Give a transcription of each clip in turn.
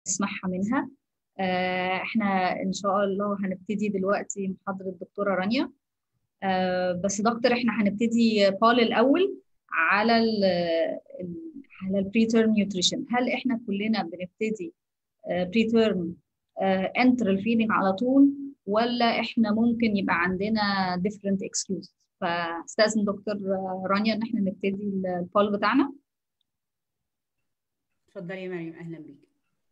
نسمعها منها آه، احنا ان شاء الله هنبتدي دلوقتي محاضرة الدكتورة رانيا آه، بس دكتور احنا هنبتدي بال الاول على ال على البري تيرم نيوتريشن هل احنا كلنا بنبتدي بري تيرم انترال فيدنج على طول ولا احنا ممكن يبقى عندنا different excuse فاستاذن دكتور رانيا ان احنا نبتدي البال بتاعنا اتفضلي يا مريم اهلا بيك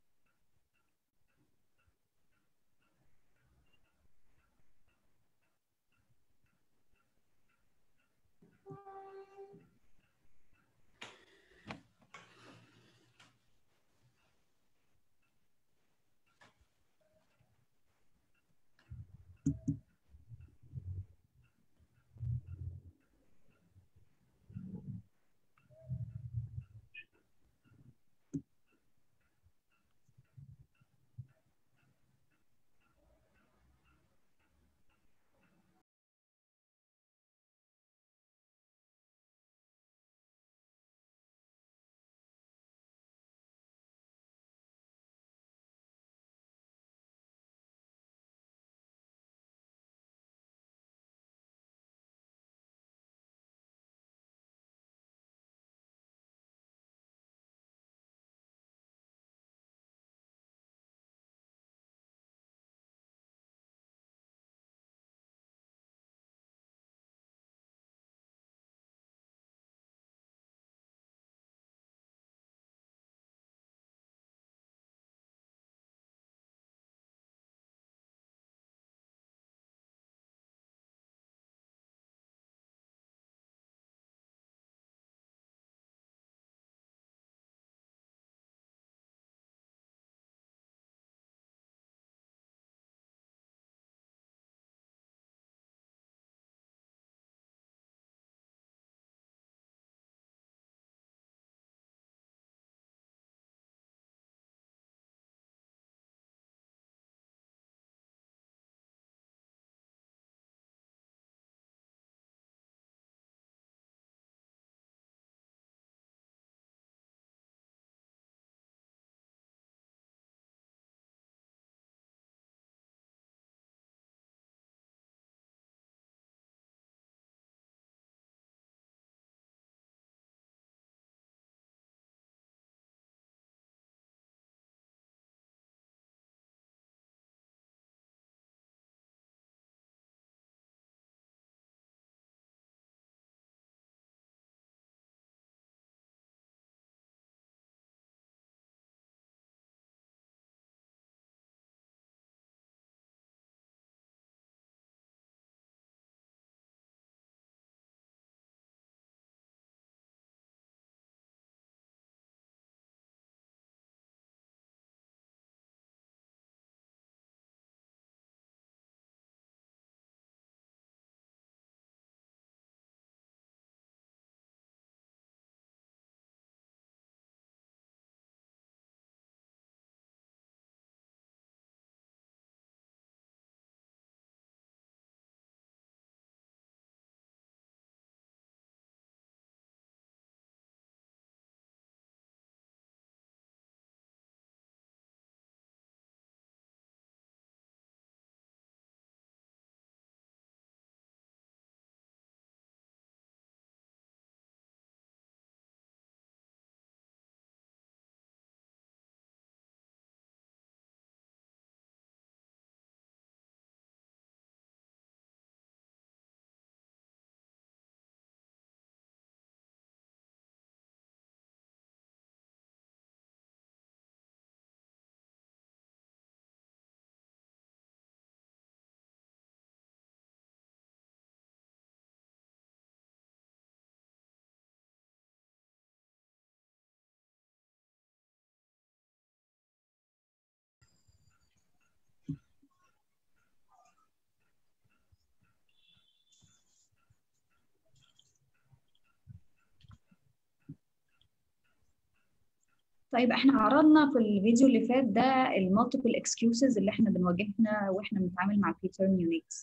طيب احنا عرضنا في الفيديو اللي فات ده المالتيبل اكسكيوزز اللي احنا بنواجهنا واحنا بنتعامل مع البيترن يونيكس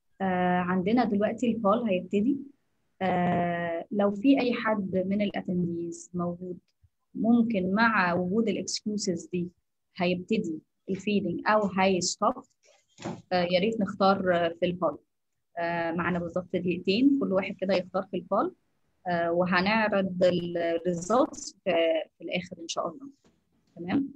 آه عندنا دلوقتي الكول هيبتدي آه لو في اي حد من الاتنديز موجود ممكن مع وجود الاكسكيوزز دي هيبتدي الفيدنج او هيستوب يا ريت نختار في البال معانا بالظبط دقيقتين كل واحد كده يختار في البال وهنعرض الريزلتس في, في الاخر ان شاء الله تمام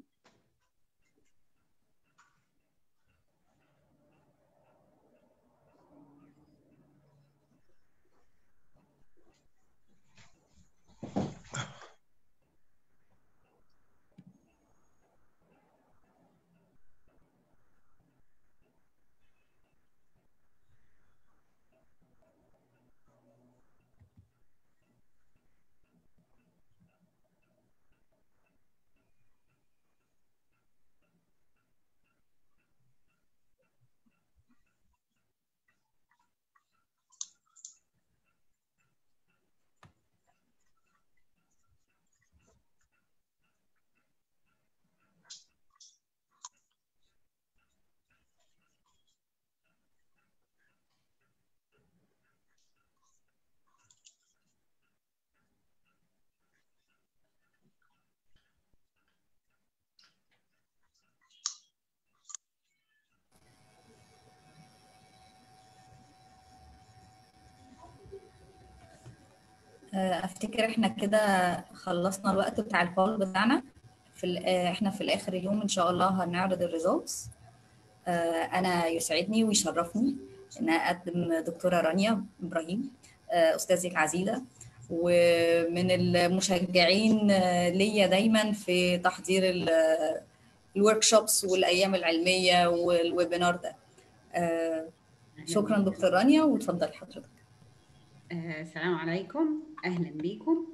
افتكر احنا كده خلصنا الوقت بتاع البول بتاعنا في احنا في الاخر اليوم ان شاء الله هنعرض الريزولتس انا يسعدني ويشرفني ان اقدم دكتوره رانيا ابراهيم استاذتي العزيزه ومن المشجعين ليا دايما في تحضير الورك شوبس والايام العلميه والويبينار ده شكرا دكتور رانيا وتفضلي حضرتك السلام عليكم اهلا بيكم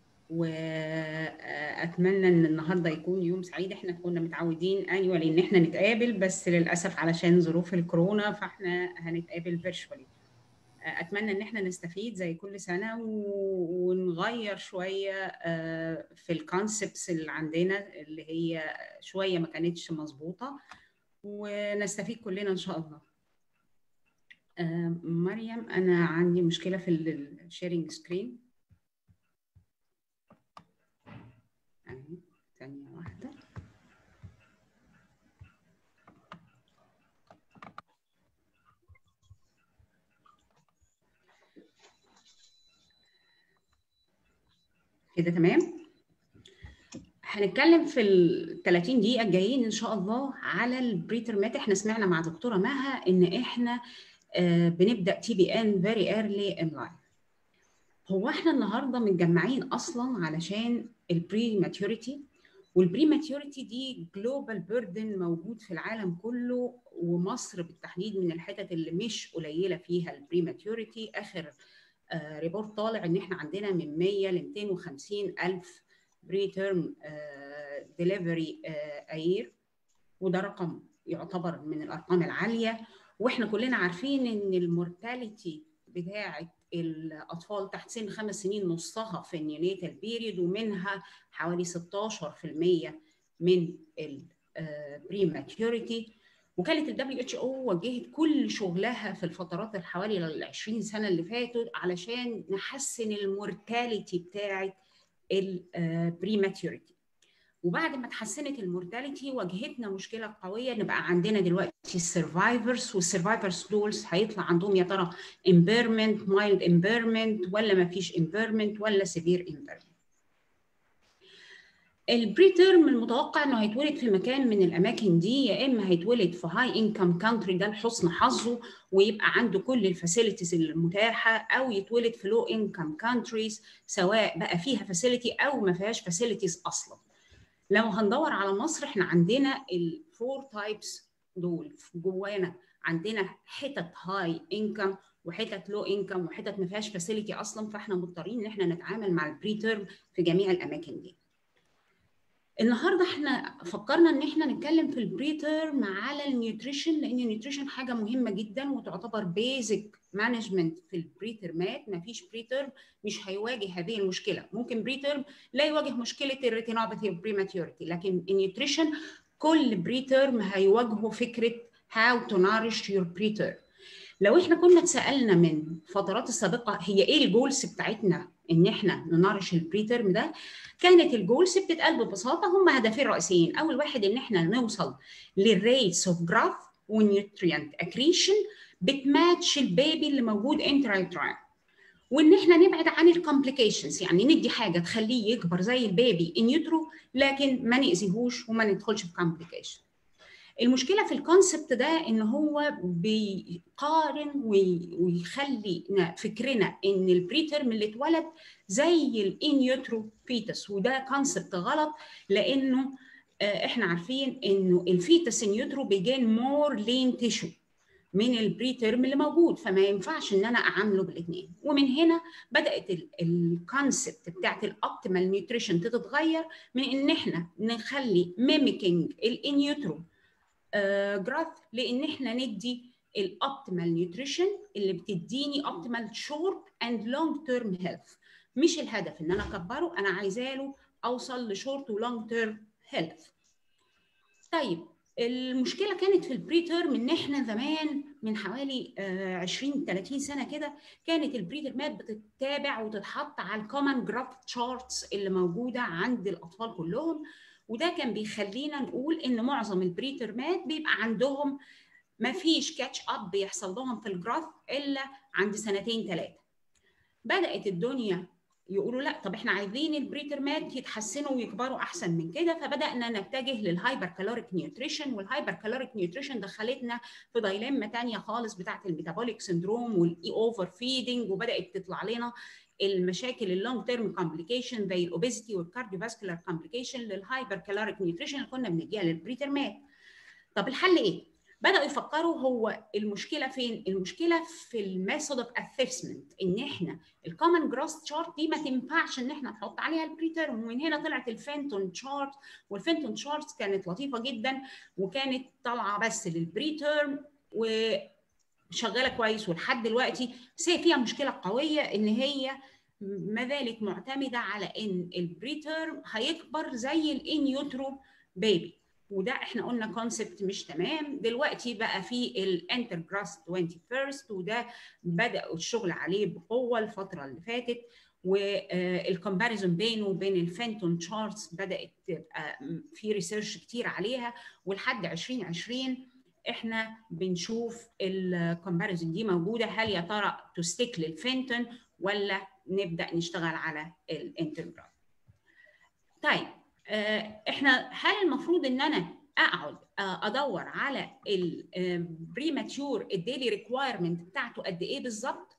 واتمنى ان النهارده يكون يوم سعيد احنا كنا متعودين ايوه ان احنا نتقابل بس للاسف علشان ظروف الكورونا فاحنا هنتقابل فيرتشوالي اتمنى ان احنا نستفيد زي كل سنه ونغير شويه في الكونسبتس اللي عندنا اللي هي شويه ما كانتش مظبوطه ونستفيد كلنا ان شاء الله مريم انا عندي مشكله في الشيرنج سكرين ثانيه واحده كده تمام هنتكلم في ال 30 دقيقه الجايين ان شاء الله على البريترمات احنا سمعنا مع دكتوره مها ان احنا بنبدا تي بي ان فيري ايرلي ان لايف هو احنا النهارده متجمعين اصلا علشان البري ماتيوريتي والبري ماتيوريتي دي جلوبال بيردن موجود في العالم كله ومصر بالتحديد من الحتت اللي مش قليله فيها البري ماتيوريتي اخر آه ريبورت طالع ان احنا عندنا من 100 ل 250 الف بري تيرم ديليفري اير وده رقم يعتبر من الارقام العاليه واحنا كلنا عارفين ان المورتاليتي بتاعه الاطفال تحت سن خمس سنين نصها في النيونيتال بيريد ومنها حوالي 16% من البري ماتيوريتي وكاله الدبليو اتش او وجهت كل شغلها في الفترات الحوالي ال 20 سنه اللي فاتوا علشان نحسن المورتاليتي بتاعه البري ماتيوريتي وبعد ما اتحسنت المورتاليتي واجهتنا مشكله قويه ان بقى عندنا دلوقتي السرفايفرز والسرفايفرز دولز هيطلع عندهم يا ترى امبيرمنت مايلد امبيرمنت ولا ما فيش امبيرمنت ولا سيفير امبيرمنت البري تيرم المتوقع انه هيتولد في مكان من الاماكن دي يا اما هيتولد في هاي انكم كانتري ده لحسن حظه ويبقى عنده كل الفاسيلتيز المتاحه او يتولد في لو انكم كانتريز سواء بقى فيها فاسيلتي او ما فيهاش فاسيلتيز اصلا لو هندور على مصر احنا عندنا الفور تايبس دول جوانا عندنا حتت هاي انكم وحتت لو انكم وحتت ما فيهاش فاسيلتي اصلا فاحنا مضطرين ان احنا نتعامل مع البري تيرم في جميع الاماكن دي. النهارده احنا فكرنا ان احنا نتكلم في البري تيرم على النيوتريشن لان النيوتريشن حاجه مهمه جدا وتعتبر بيزك مانجمنت في البري تيرمات ما فيش بري تيرم مش هيواجه هذه المشكله ممكن بري تيرم لا يواجه مشكله الريتينوباثي بريماتيورتي لكن النيوتريشن كل بري تيرم هيواجهه فكره how to nourish your preterm لو احنا كنا اتسالنا من فترات السابقه هي ايه الجولز بتاعتنا ان احنا ننارش البريترم ده كانت الجولز بتتقال ببساطه هم هدفين رئيسيين اول واحد ان احنا نوصل للريتس اوف جراث ونيوتريانت اكريشن بتماتش البيبي اللي موجود انترايترايل وان احنا نبعد عن الكومبليكيشنز يعني ندي حاجه تخليه يكبر زي البيبي ان يوترو لكن ما ناذيهوش وما ندخلش في كومبليكيشن المشكله في الكونسبت ده ان هو بيقارن ويخلي فكرنا ان البريترم اللي اتولد زي الان يوترو فيتس وده كونسبت غلط لانه احنا عارفين انه الفيتس ان يوترو بيجين مور لين تيشو من البري تيرم اللي موجود فما ينفعش ان انا اعامله بالاثنين ومن هنا بدات الكونسبت بتاعت الاوبتيمال نيوتريشن تتغير من ان احنا نخلي ميميكينج الانيوترو جراث لان احنا ندي الاوبتيمال نيوتريشن اللي بتديني اوبتيمال شورت اند لونج تيرم هيلث مش الهدف ان انا اكبره انا عايزاه له اوصل لشورت ولونج تيرم هيلث طيب المشكله كانت في البري تيرم ان احنا زمان من حوالي 20 30 سنه كده كانت البري تيرمات بتتابع وتتحط على الكومن جراف تشارتس اللي موجوده عند الاطفال كلهم وده كان بيخلينا نقول ان معظم البري تيرمات بيبقى عندهم ما فيش كاتش اب بيحصل لهم في الجراف الا عند سنتين ثلاثه بدات الدنيا يقولوا لا طب احنا عايزين البريترمات يتحسنوا ويكبروا احسن من كده فبدانا نتجه للهايبر كالوريك نيوتريشن والهايبر كالوريك نيوتريشن دخلتنا في دايلما ثانيه خالص بتاعه الميتابوليك سندروم والاي اوفر فيدنج وبدات تطلع لنا المشاكل اللونج تيرم كومبليكيشن زي الاوبيزيتي والكارديوفاسكولار كومبليكيشن للهايبر كالوريك نيوتريشن اللي كنا بنديها للبريترمات طب الحل ايه؟ بداوا يفكروا هو المشكله فين؟ المشكله في الميثود اوف اسسمنت ان احنا الكومن جروث تشارت دي ما تنفعش ان احنا نحط عليها البريترم ومن هنا طلعت الفينتون تشارت والفينتون تشارت كانت لطيفه جدا وكانت طالعه بس للبريترم وشغاله كويس ولحد دلوقتي بس هي فيها مشكله قويه ان هي ما زالت معتمده على ان البريترم هيكبر زي الان يوترو بيبي وده احنا قلنا كونسبت مش تمام دلوقتي بقى في الانتر جراس 21 وده بداوا الشغل عليه بقوه الفتره اللي فاتت والكومباريزون بينه وبين الفينتون تشارتس بدات تبقى في ريسيرش كتير عليها ولحد 2020 احنا بنشوف الكومباريزون دي موجوده هل يا ترى تستيك للفينتون ولا نبدا نشتغل على الانتجرال طيب احنا هل المفروض ان انا اقعد ادور على البريماتيور الديلي ريكوايرمنت بتاعته قد ايه بالظبط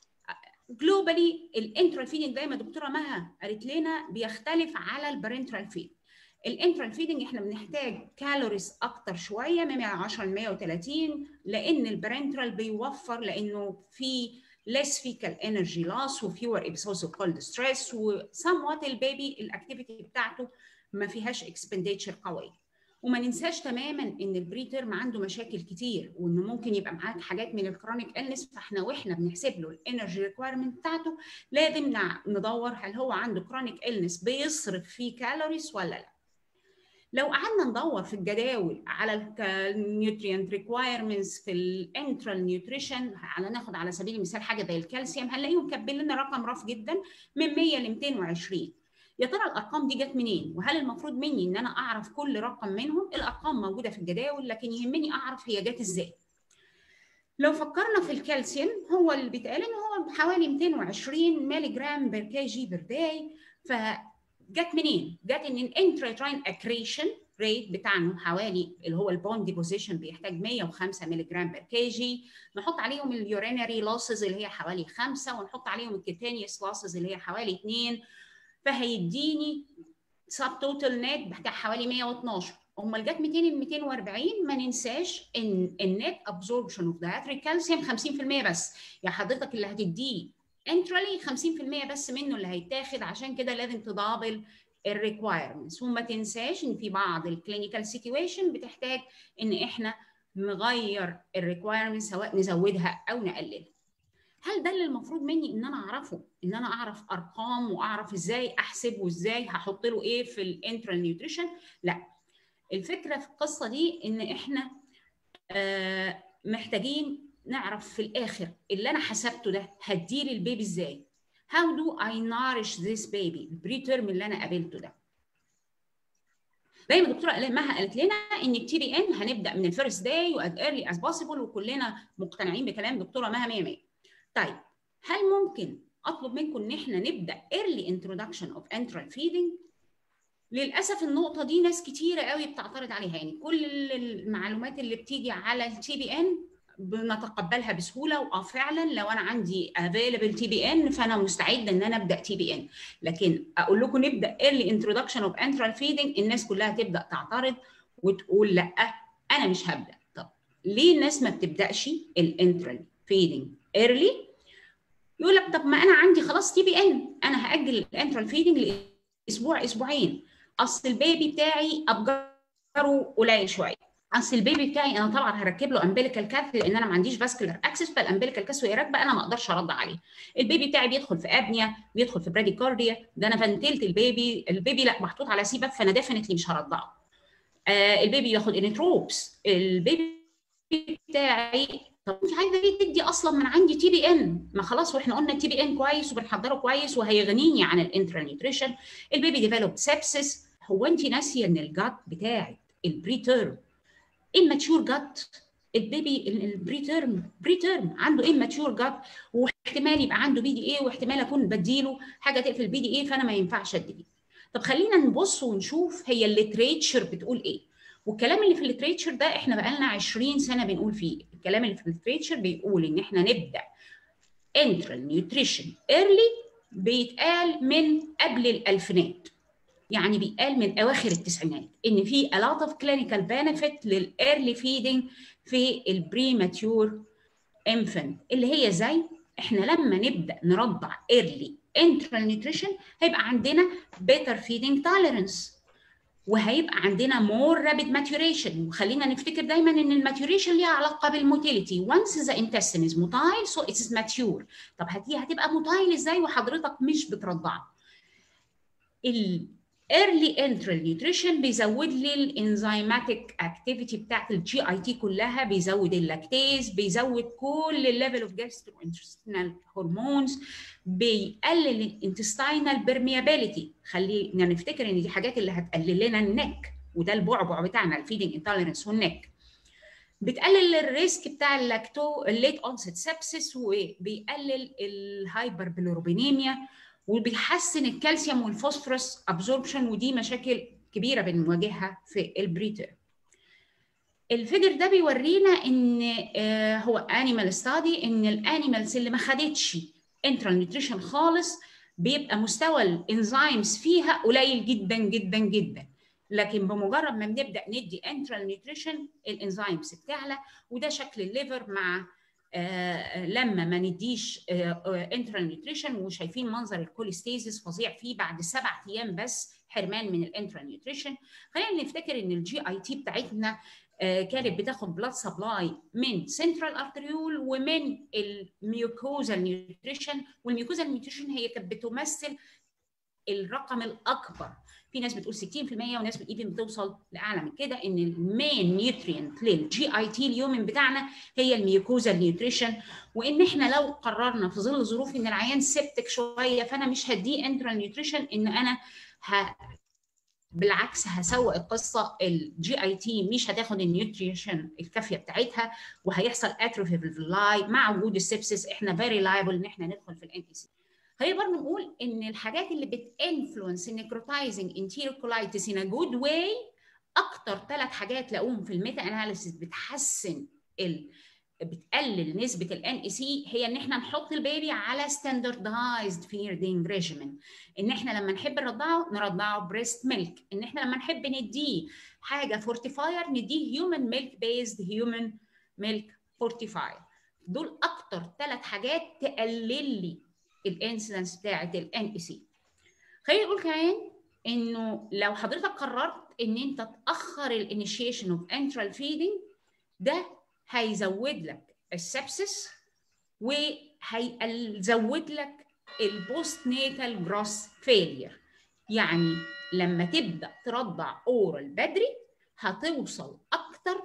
جلوبالي الانترال فيدنج زي ما دكتوره مها قالت لنا بيختلف على البارنترال فيد الانترال فيدنج احنا بنحتاج كالوريز اكتر شويه من 110 ل 130 لان البارنترال بيوفر لانه في less fecal energy loss و fewer episodes of cold stress و somewhat البيبي الاكتيفيتي بتاعته ما فيهاش expenditure قويه وما ننساش تماما ان البري تيرم عنده مشاكل كتير وان ممكن يبقى معاك حاجات من الكرونيك النس فاحنا واحنا بنحسب له الانرجي ريكويرمنت بتاعته لازم ندور هل هو عنده كرونيك النس بيصرف فيه كالوريز ولا لا لو قعدنا ندور في الجداول على النيوتريانت ريكوايرمنتس في الانترال نيوتريشن على ناخد على سبيل المثال حاجه زي الكالسيوم هنلاقيهم كاتبين لنا رقم رف جدا من 100 ل 220 يا ترى الارقام دي جت منين وهل المفروض مني ان انا اعرف كل رقم منهم الارقام موجوده في الجداول لكن يهمني اعرف هي جت ازاي لو فكرنا في الكالسيوم هو اللي بيتقال ان هو حوالي 220 مللي جرام بير كي جي بير داي ف جت منين؟ جت ان الانتراتراين اكريشن ريت بتاعنا حوالي اللي هو البون ديبوزيشن بيحتاج 105 مللي جرام بير كي جي نحط عليهم اليورينري لوسز اللي هي حوالي 5 ونحط عليهم الكيتانيوس لوسز اللي هي حوالي 2 فهيديني سب توتال نت بتاع حوالي 112 امال جت 200 ل 240 ما ننساش ان النت ابزوربشن اوف دايتري كالسيوم 50% بس يا حضرتك اللي هتديه انترالي 50% بس منه اللي هيتاخد عشان كده لازم تدابل الريكوايرمنتس وما تنساش ان في بعض الكلينيكال سيتويشن بتحتاج ان احنا نغير الريكوايرمنت سواء نزودها او نقللها هل ده اللي المفروض مني ان انا اعرفه ان انا اعرف ارقام واعرف ازاي احسب وازاي هحط له ايه في الانترال نيوتريشن لا الفكره في القصه دي ان احنا آه محتاجين نعرف في الاخر اللي انا حسبته ده هديه للبيبي ازاي how do I nourish this baby البري تيرم اللي انا قابلته ده زي ما الدكتوره مها قالت لنا ان التي بي ان هنبدا من الفيرست داي واز ايرلي از بوسيبل وكلنا مقتنعين بكلام دكتوره مها 100 100 طيب هل ممكن اطلب منكم ان احنا نبدا early introduction of enteral feeding للاسف النقطه دي ناس كتيره قوي بتعترض عليها يعني كل المعلومات اللي بتيجي على التي بي ان بنتقبلها بسهوله واه فعلا لو انا عندي افيلبل تي بي ان فانا مستعده ان انا ابدا تي بي ان لكن اقول لكم نبدا early introduction of enteral feeding الناس كلها تبدا تعترض وتقول لا انا مش هبدا طب ليه الناس ما بتبداش الانترال فيدنج early يقول لك طب ما انا عندي خلاص تي بي ان انا هاجل الانترال فيدنج لاسبوع اسبوعين اصل البيبي بتاعي ابجره قليل شويه اصل البيبي بتاعي انا طبعا هركب له امبليكال كاث لان انا ما عنديش فاسكولار اكسس فالامبليكال كاث وهي راكبه انا ما اقدرش ارضع عليه البيبي بتاعي بيدخل في ابنيا بيدخل في براديكارديا ده انا فنتلت البيبي البيبي لا محطوط على سيبك فانا ديفنتلي مش هرضعه آه البيبي ياخد انتروبس البيبي بتاعي طب انت عايزه ليه تدي اصلا من عندي تي بي ان ما خلاص واحنا قلنا التي بي ان كويس وبنحضره كويس وهيغنيني عن الانترا نيوتريشن البيبي ديفلوب سيبسس هو انت ناسيه ان الجات بتاعك البري تيرم immature جات البيبي البري تيرم بري تيرم عنده immature جات واحتمال يبقى عنده بي دي اي واحتمال اكون بديله حاجه تقفل البي دي اي فانا ما ينفعش ادي طب خلينا نبص ونشوف هي الليتريتشر بتقول ايه والكلام اللي في الليتريتشر ده احنا بقالنا 20 سنه بنقول فيه الكلام اللي في الليتريتشر بيقول ان احنا نبدا انترال نيوتريشن ايرلي بيتقال من قبل الالفينات يعني بيقال من اواخر التسعينات ان في a lot of clinical benefit للايرلي فيدنج في البري ماتيور infant اللي هي زي احنا لما نبدا نرضع ايرلي انترال نيوتريشن هيبقى عندنا better feeding tolerance وهيبقى عندنا more rapid maturation وخلينا نفتكر دايما ان الماتوريشن ليها علاقه بالموتيليتي once the intestine is motile so it is mature طب هتي هتبقى موتايل ازاي وحضرتك مش بترضعه ال early enteral nutrition بيزود لي الانزيماتيك اكتيفيتي بتاعت الجي اي تي كلها بيزود اللاكتيز بيزود كل الليفل اوف جاستروانتستينال هرمونز بيقلل الانتستينال بيرميابيليتي خلينا نفتكر ان دي حاجات اللي هتقلل لنا النك وده البعبع بتاعنا الفيدنج انتوليرنس والنك بتقلل الريسك بتاع اللاكتو الليت اونست سبسس وبيقلل الهايبر بلوروبينيميا وبيحسن الكالسيوم والفوسفورس ابزوربشن ودي مشاكل كبيره بنواجهها في البريتر الفيجر ده بيورينا ان هو انيمال ستادي ان الانيمالز اللي ما خدتش انترال نيوتريشن خالص بيبقى مستوى الانزيمز فيها قليل جدا جدا جدا لكن بمجرد ما بنبدا ندي انترال نيوتريشن الانزيمز بتعلى وده شكل الليفر مع آه لما ما نديش انترال نيوتريشن وشايفين منظر الكوليستيزيس فظيع فيه بعد سبع ايام بس حرمان من الانترال نيوتريشن خلينا نفتكر ان الجي اي تي بتاعتنا آه كانت بتاخد بلاد سبلاي من سنترال ارتريول ومن الميوكوزال نيوتريشن والميوكوزال نيوتريشن هي كانت بتمثل الرقم الاكبر في ناس بتقول 60% وناس ايفن بتوصل لاعلى من كده ان المين نيوترينت للجي اي تي اليومن بتاعنا هي الميوكوزا نيوتريشن وان احنا لو قررنا في ظل ظروف ان العيان سبتك شويه فانا مش هديه انترال نيوتريشن ان انا ه... بالعكس هسوق القصه الجي اي تي مش هتاخد النيوتريشن الكافيه بتاعتها وهيحصل اتروفي في اللاي مع وجود السبسس احنا فيري لايبل ان احنا ندخل في الان سي خلينا برضه نقول ان الحاجات اللي بتانفلونس النيكروتايزنج انتيريور كولايتس ان جود واي اكتر ثلاث حاجات لاقوهم في الميتا اناليسيس بتحسن ال... بتقلل نسبه الان اي سي هي ان احنا نحط البيبي على ستاندردايزد فيدنج ريجيمن ان احنا لما نحب نرضعه نرضعه بريست ميلك ان احنا لما نحب نديه حاجه فورتيفاير نديه هيومن ميلك بيزد هيومن ميلك فورتيفاير دول اكتر ثلاث حاجات تقلل لي الانسيدنس بتاعت الان اي سي خلينا نقول كمان انه لو حضرتك قررت ان انت تاخر الانيشيشن اوف انترال فيدنج ده هيزود لك السبسس وهيزود لك البوست نيتال جروس فيلير يعني لما تبدا ترضع اورال بدري هتوصل اكتر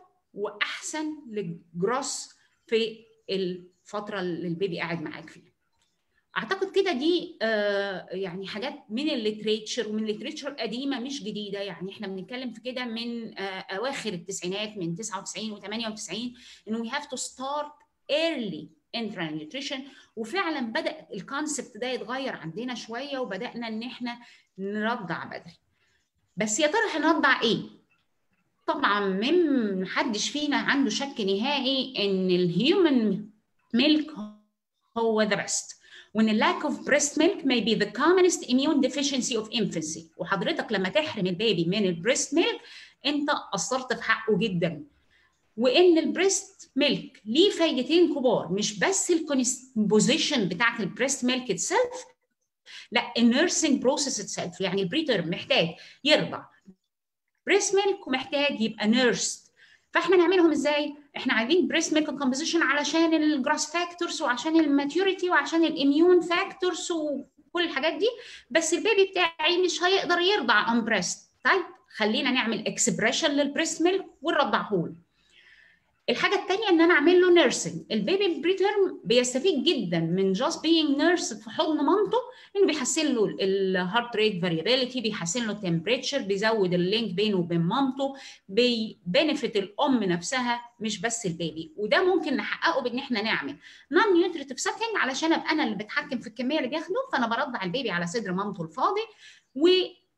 واحسن للجروس في الفتره اللي البيبي قاعد معاك فيها اعتقد كده دي آه يعني حاجات من الليتريتشر ومن الليتريتشر قديمه مش جديده يعني احنا بنتكلم في كده من آه اواخر التسعينات من 99 و98 انه we have to start early enteral nutrition وفعلا بدا الكونسبت ده يتغير عندنا شويه وبدانا ان احنا نرضع بدري بس يا ترى هنرضع ايه طبعا من محدش فينا عنده شك نهائي ان الهيومن ميلك هو ذا بيست وان lack of breast milk may be the commonest immune deficiency of infancy وحضرتك لما تحرم البيبي من البريست ميلك انت قصرت في حقه جدا وان البريست ميلك ليه فايدتين كبار مش بس الكومبوزيشن بتاعت البريست ميلك اتسلف لا النيرسينج بروسيس اتسلف يعني البريتر محتاج يرضع بريست ميلك ومحتاج يبقى نيرست فاحنا نعملهم ازاي؟ احنا عايزين بريست ميلك كومبوزيشن علشان الجراس فاكتورز وعشان الماتيوريتي وعشان الاميون فاكتورز وكل الحاجات دي بس البيبي بتاعي مش هيقدر يرضع اون بريست طيب خلينا نعمل اكسبريشن للبريست ميلك ونرضعه له الحاجة الثانية إن أنا أعمل له نيرسينج، البيبي بريتيرم بيستفيد جدا من جاست بينج نيرس في حضن مامته إنه بيحسن له الهارت ريت فاريابيليتي، بيحسن له التمبريتشر، بيزود اللينك بينه وبين مامته، بيبنفت الأم نفسها مش بس البيبي، وده ممكن نحققه بإن إحنا نعمل نون نيوتريتيف سكنج علشان أبقى أنا اللي بتحكم في الكمية اللي بياخده، فأنا برضع البيبي على صدر مامته الفاضي و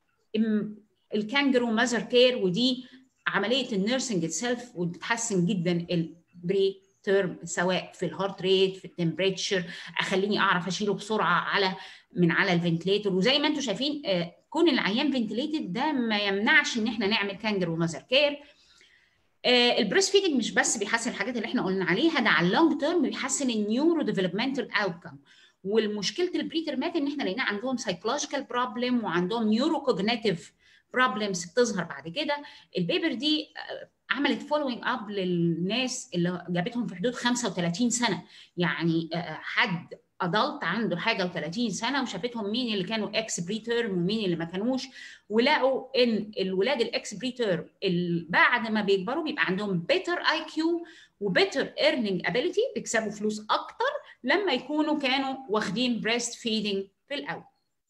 الكانجرو ماذر كير ودي عمليه النيرسنج اتسلف وبتحسن جدا البري تيرم سواء في الهارت ريت في التمبريتشر اخليني اعرف اشيله بسرعه على من على الفنتليتور وزي ما انتم شايفين كون العيان فنتليتد ده ما يمنعش ان احنا نعمل كانجر وماذر كير البريست فيدنج مش بس بيحسن الحاجات اللي احنا قلنا عليها ده على اللونج تيرم بيحسن النيورو ديفلوبمنتال اوتكم والمشكله البريترمات ان احنا لقينا عندهم سايكولوجيكال بروبلم وعندهم نيورو كوجنيتيف بروبلمز بتظهر بعد كده البيبر دي عملت فولوينج اب للناس اللي جابتهم في حدود 35 سنه يعني حد ادلت عنده حاجه و30 سنه وشافتهم مين اللي كانوا اكس بريتيرم ومين اللي ما كانوش ولقوا ان الولاد الاكس بريتيرم بعد ما بيكبروا بيبقى عندهم بيتر اي كيو وبيتر ايرنينج ابيليتي بيكسبوا فلوس اكتر لما يكونوا كانوا واخدين بريست فيدنج في الاول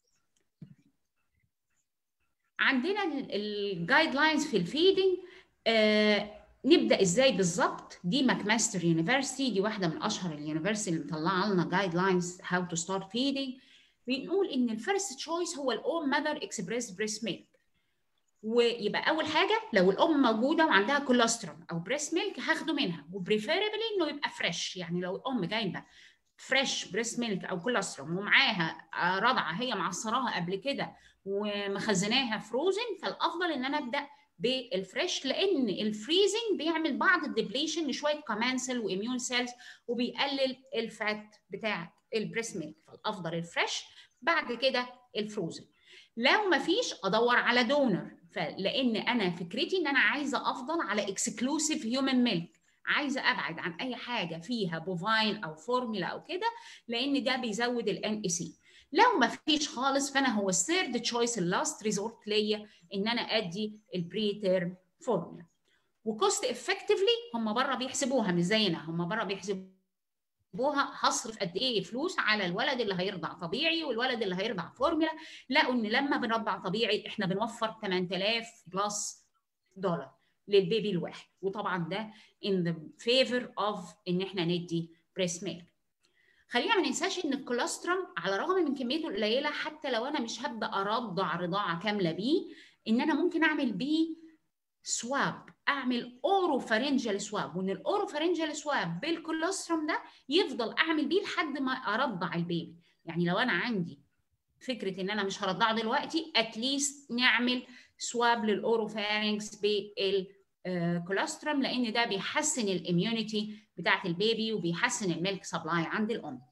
عندنا الجايد لاينز في الفيدنج آه نبدا ازاي بالظبط دي ماكماستر يونيفرسيتي دي واحده من اشهر اليونيفرسيتي اللي مطلعه لنا جايد لاينز هاو تو ستارت فيدنج بنقول ان الفيرست تشويس هو الاوم ماذر اكسبريس بريست ميلك ويبقى اول حاجه لو الام موجوده وعندها كولوسترول او بريست ميلك هاخده منها وبريفيربلي انه يبقى فريش يعني لو الام جايبه فريش بريست ميلك او كولوسترول ومعاها رضعه هي معصراها قبل كده ومخزناها فروزن فالافضل ان انا ابدا بالفريش لان الفريزنج بيعمل بعض الديبليشن لشويه كمانسل واميون سيلز وبيقلل الفات بتاع البريست ميلك فالافضل الفريش بعد كده الفروزن لو ما فيش ادور على دونر فلان انا فكرتي ان انا عايزه افضل على اكسكلوسيف هيومن ميلك عايزه ابعد عن اي حاجه فيها بوفاين او فورمولا او كده لان ده بيزود الان اي سي لو ما فيش خالص فانا هو الثيرد تشويس اللاست ريزورت ليا ان انا ادي البري تيرم فورمولا وكوست افكتفلي هم بره بيحسبوها مش زينا هم بره بيحسبوها هصرف قد ايه فلوس على الولد اللي هيرضع طبيعي والولد اللي هيرضع فورمولا لقوا ان لما بنرضع طبيعي احنا بنوفر 8000 بلس دولار للبيبي الواحد وطبعا ده in the favor of ان احنا ندي بريست ميلك خلينا ما ننساش ان الكولوسترم على الرغم من كميته القليله حتى لو انا مش هبدا ارضع رضاعه كامله بيه ان انا ممكن اعمل بيه سواب اعمل اوروفارنجال سواب وان الاوروفارنجال سواب بالكولوسترم ده يفضل اعمل بيه لحد ما ارضع البيبي يعني لو انا عندي فكره ان انا مش هرضعه دلوقتي اتليست نعمل سواب للاوروفارنكس بالكولوسترم لان ده بيحسن الاميونيتي بتاعت البيبي وبيحسن الميلك سبلاي عند الام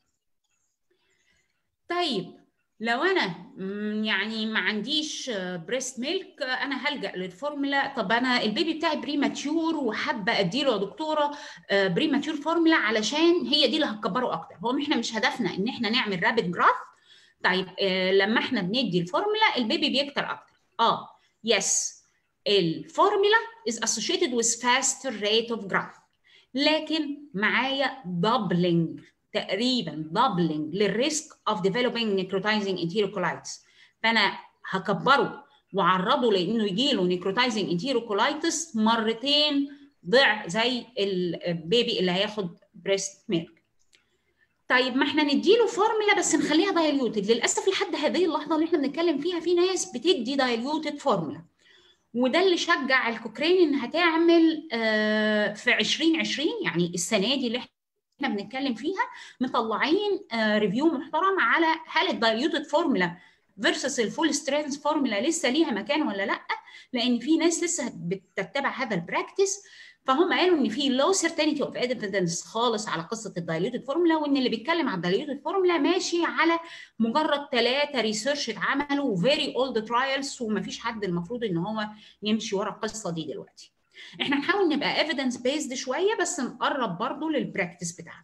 طيب لو انا يعني ما عنديش بريست ميلك انا هلجا للفورمولا طب انا البيبي بتاعي بري ماتيور وحابه اديله يا دكتوره بري ماتيور فورمولا علشان هي دي اللي هتكبره اكتر هو احنا مش هدفنا ان احنا نعمل رابid جراث طيب لما احنا بندي الفورمولا البيبي بيكتر اكتر اه يس الفورمولا is associated with faster rate of growth لكن معايا doubling تقريبا doubling للريسك of developing necrotizing enterocolitis فانا هكبره وعرضه لانه يجي له necrotizing enterocolitis مرتين ضعف زي البيبي اللي هياخد بريست ميلك طيب ما احنا نديله فورمولا بس نخليها دايليوتد للاسف لحد هذه اللحظه اللي احنا بنتكلم فيها في ناس بتدي دايليوتد فورمولا وده اللي شجع الكوكرين انها تعمل في 2020 يعني السنه دي اللي احنا بنتكلم فيها مطلعين ريفيو محترم على هل الدايليوتد فورمولا فيرسس الفول سترينث فورمولا لسه ليها مكان ولا لا لان في ناس لسه بتتبع هذا البراكتس فهم قالوا ان في لو سيرتينتي اوف ايفيدنس خالص على قصه الدايليوتد فورمولا وان اللي بيتكلم على الدايليوتد فورمولا ماشي على مجرد ثلاثه ريسيرش اتعملوا وفيري اولد ترايلز ومفيش حد المفروض ان هو يمشي ورا القصه دي دلوقتي. احنا نحاول نبقى ايفيدنس بيزد شويه بس نقرب برضو للبراكتس بتاعنا.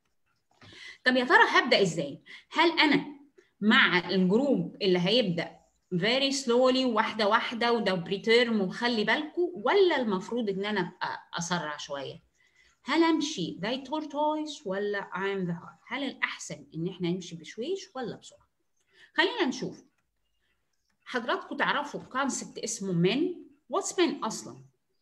طب يا ترى هبدا ازاي؟ هل انا مع الجروب اللي هيبدا very slowly واحده واحده وده بريتيرم وخلي بالكم ولا المفروض ان انا ابقى اسرع شويه هل امشي زي تورتويس ولا I'm the heart هل الاحسن ان احنا نمشي بشويش ولا بسرعه خلينا نشوف حضراتكم تعرفوا كونسبت اسمه من واتس من اصلا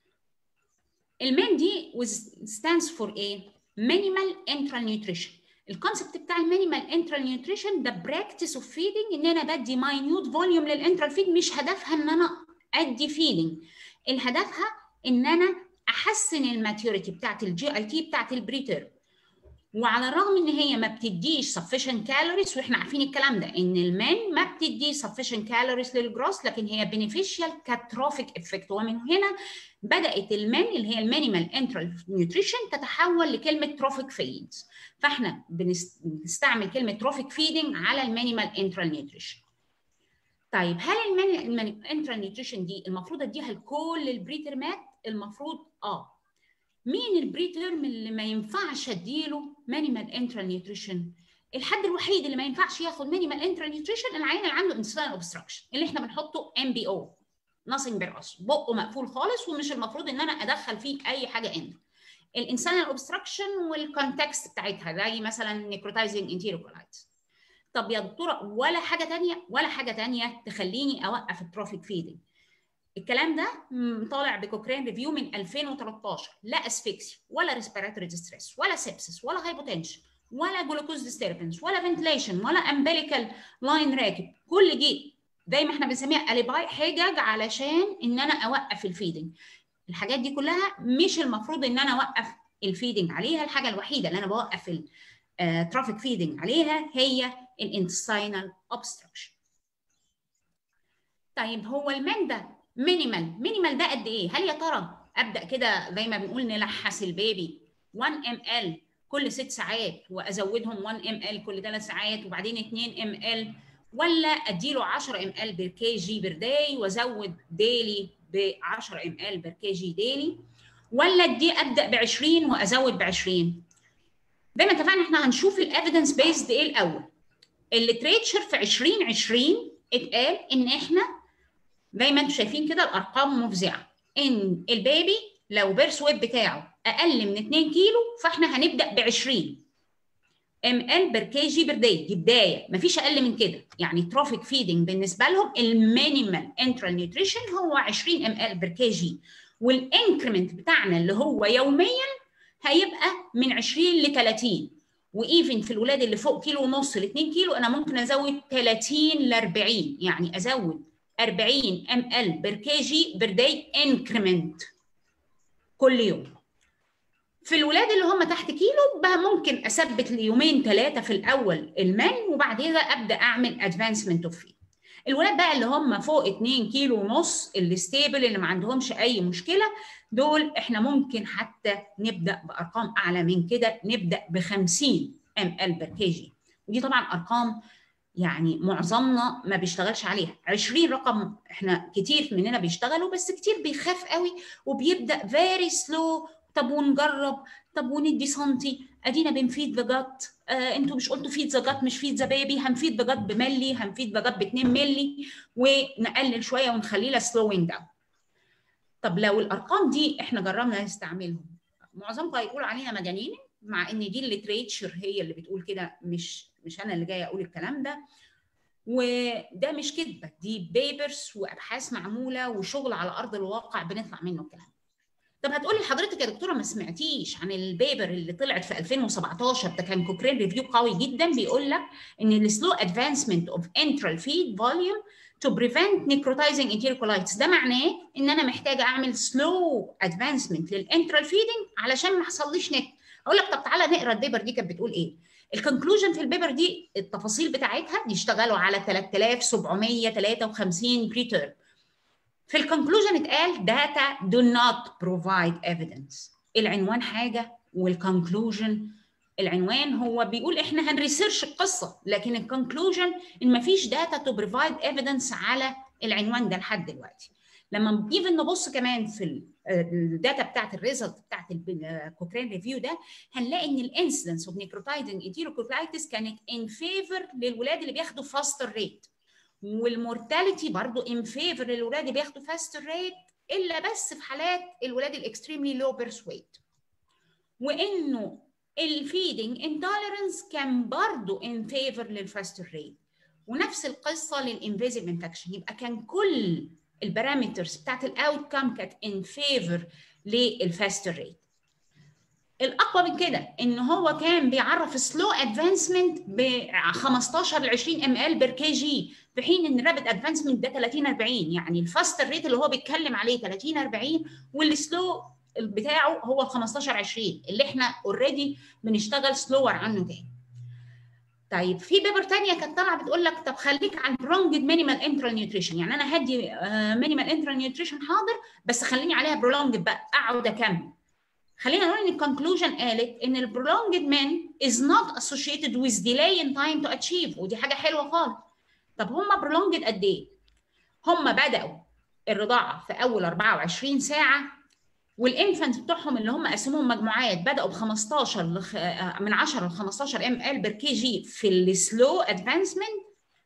المن دي stands for ايه minimal enteral nutrition الكونسبت بتاع المينيمال انترال نيوتريشن ده براكتس اوف فيدنج ان انا بدي ماينيوت فوليوم للانترال فيد مش هدفها ان انا ادي فيدنج الهدفها ان انا احسن الماتيوريتي بتاعت الجي اي تي بتاعت البريتر وعلى الرغم ان هي ما بتديش sufficient calories واحنا عارفين الكلام ده ان المان ما بتدي sufficient calories للجروس لكن هي beneficial كتروفيك افكت ومن هنا بدات المان اللي هي المينيمال انترال نيوتريشن تتحول لكلمه تروفيك فيدز فاحنا بنستعمل كلمه تروفيك فيدنج على المينيمال انترال نيوتريشن طيب هل الانترال نيوتريشن دي المفروض اديها لكل البريترمات المفروض اه مين البريترم اللي ما ينفعش اديله مينيمال انترال نيوتريشن الحد الوحيد اللي ما ينفعش ياخد مينيمال انترال نيوتريشن العيان اللي عنده انسان اوبستراكشن اللي احنا بنحطه ام بي او nothing بيرقص بقه مقفول خالص ومش المفروض ان انا ادخل فيه اي حاجه ان الانسان الاوبستراكشن والكونتكست بتاعتها زي مثلا نيكروتايزنج انتيروكولايتس طب يا دكتوره ولا حاجه ثانيه ولا حاجه ثانيه تخليني اوقف التروفيك فيدنج الكلام ده طالع بكوكرين ريفيو من 2013 لا اسفكسي ولا ريسبيراتوري ديستريس ولا سيبسس ولا هايبوتنشن ولا جلوكوز ديستربنس ولا فنتليشن ولا امبليكال لاين راكب كل دي زي ما احنا بنسميها اليباي حجج علشان ان انا اوقف الفيدنج الحاجات دي كلها مش المفروض ان انا اوقف الفيدنج عليها الحاجه الوحيده اللي انا بوقف الترافيك فيدنج عليها هي الانتستينال اوبستراكشن طيب هو المان ده مينيمال مينيمال ده قد ايه هل يا ترى ابدا كده زي ما بنقول نلحس البيبي 1 ام ال كل ست ساعات وازودهم 1 ام ال كل ثلاث ساعات وبعدين 2 ام ال ولا اديله 10 ام ال بير كي جي بير داي وازود ديلي ب 10 ام ال بير كي جي ديلي ولا ادي ابدا ب 20 وازود ب 20 زي ما اتفقنا احنا هنشوف الايفيدنس بيزد ايه الاول الليتريتشر في 2020 اتقال ان احنا زي ما انتم شايفين كده الارقام مفزعه ان البيبي لو بيرث ويت بتاعه اقل من 2 كيلو فاحنا هنبدا ب 20 ام ال بير كي جي بير داي دي بدايه مفيش اقل من كده يعني تروفيك فيدنج بالنسبه لهم المينيمال انترال نيوتريشن هو 20 ام ال بير كي جي والانكريمنت بتاعنا اللي هو يوميا هيبقى من 20 ل 30 وايفن في الولاد اللي فوق كيلو ونص ل 2 كيلو انا ممكن ازود 30 ل 40 يعني ازود 40 ام ال بير كي جي بير داي انكريمنت كل يوم في الولاد اللي هم تحت كيلو بقى ممكن اثبت ليومين ثلاثه في الاول المان وبعد كده ابدا اعمل ادفانسمنت اوف فيد الولاد بقى اللي هم فوق 2 كيلو ونص الستيبل اللي ما عندهمش اي مشكله دول احنا ممكن حتى نبدا بارقام اعلى من كده نبدا ب 50 ام ال بير كي جي ودي طبعا ارقام يعني معظمنا ما بيشتغلش عليها 20 رقم احنا كتير مننا بيشتغلوا بس كتير بيخاف قوي وبيبدا فيري سلو طب ونجرب طب وندي سنتي ادينا بنفيد ذا جت آه انتوا مش قلتوا فيد ذا جت مش فيد ذا بيبي هنفيد ذا جت بملي هنفيد ذا جت ب 2 ملي ونقلل شويه ونخليه لها سلوينج داون طب لو الارقام دي احنا جربنا نستعملهم معظمكم هيقول علينا مجانين مع ان دي الليتريتشر هي اللي بتقول كده مش مش انا اللي جايه اقول الكلام ده وده مش كذبه دي بيبرز وابحاث معموله وشغل على ارض الواقع بنطلع منه الكلام طب هتقولي حضرتك يا دكتوره ما سمعتيش عن البيبر اللي طلعت في 2017 ده كان كوكرين ريفيو قوي جدا بيقول لك ان السلو ادفانسمنت اوف انترال فيد فوليوم to prevent necrotizing enterocolitis ده معناه ان انا محتاجه اعمل سلو ادفانسمنت للانترال فيدنج علشان ما يحصليش نت اقول لك طب تعالى نقرا البيبر دي كانت بتقول ايه الكونكلوجن في البيبر دي التفاصيل بتاعتها يشتغلوا على 3753 بريتيرم في الكونكلوجن اتقال data do not provide evidence العنوان حاجه والكونكلوجن العنوان هو بيقول احنا هنريسيرش القصه لكن الكونكلوجن ان مفيش داتا تو بروفايد ايفيدنس على العنوان ده لحد دلوقتي لما ايفن نبص كمان في الداتا بتاعت الريزلت بتاعت الكوكرين ريفيو ده هنلاقي ان الانسيدنس اوف نيكروتايدنج ايتيروكوكلايتس كانت ان فيفر للولاد اللي بياخدوا فاستر ريت والمورتاليتي برضو ان فيفر للولاد اللي بياخدوا فاستر ريت الا بس في حالات الولاد الاكستريملي لو بيرث ويت وانه الفيدنج انتوليرنس كان برضو ان فيفر للفاستر ريت ونفس القصه للانفيزيف انفكشن يبقى كان كل البارامترز بتاعت الاوت كام كانت ان فيفر للفاستر ريت الاقوى من كده ان هو كان بيعرف سلو ادفانسمنت ب 15 ل 20 ام ال بير كي جي في حين ان الرابد ادفانسمنت ده 30 40 يعني الفاستر ريت اللي هو بيتكلم عليه 30 40 والسلو بتاعه هو 15 20 اللي احنا اوريدي بنشتغل سلور عنه تاني طيب في بيبر تانية كانت طالعه بتقول لك طب خليك على البرونجد مينيمال انترال نيوتريشن يعني انا هدي مينيمال انترال نيوتريشن حاضر بس خليني عليها برولونجد بقى اقعد اكمل خلينا نقول ان الكونكلوجن قالت ان البرولونجد مان is not associated with delay in time to achieve ودي حاجه حلوه خالص طب هم برولونجد قد ايه؟ هم بداوا الرضاعه في اول 24 ساعه والانفنت بتوعهم اللي هم قسموهم مجموعات بداوا ب 15 لخ... من 10 ل 15 ام ال بير كي جي في السلو ادفانسمنت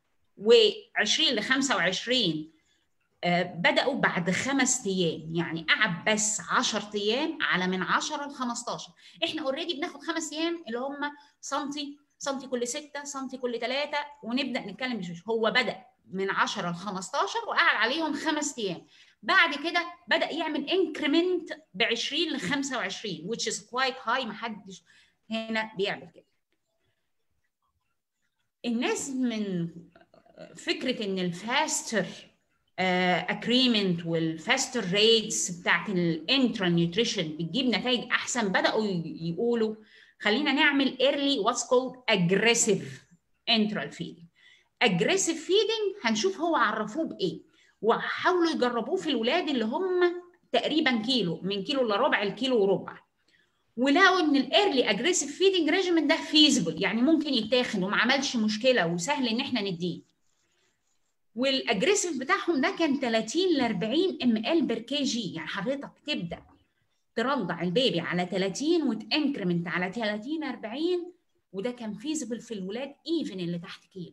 و20 ل 25 بداوا بعد خمس ايام يعني قعد بس 10 ايام على من 10 ل 15 احنا اوريدي بناخد خمس ايام اللي هم سنتي سنتي كل 6 سنتي كل 3 ونبدا نتكلم بشوش هو بدا من 10 ل 15 وقعد عليهم خمس ايام بعد كده بدا يعمل انكريمنت ب 20 ل 25 which is quite high ما حدش هنا بيعمل كده الناس من فكره ان الفاستر اجريمنت والفاستر ريتس بتاعت الانترا نيوتريشن بتجيب نتائج احسن بداوا يقولوا خلينا نعمل early what's called aggressive enteral feeding aggressive feeding هنشوف هو عرفوه بايه وحاولوا يجربوه في الولاد اللي هم تقريبا كيلو من كيلو الا ربع الكيلو وربع ولقوا ان الايرلي اجريسيف فيدنج ريجيمنت ده فيزبل يعني ممكن يتاخد وما عملش مشكله وسهل ان احنا نديه والاجريسيف بتاعهم ده كان 30 ل 40 ام ال بير كي جي يعني حضرتك تبدا ترضع البيبي على 30 وتانكرمنت على 30 40 وده كان فيزبل في الولاد ايفن اللي تحت كيلو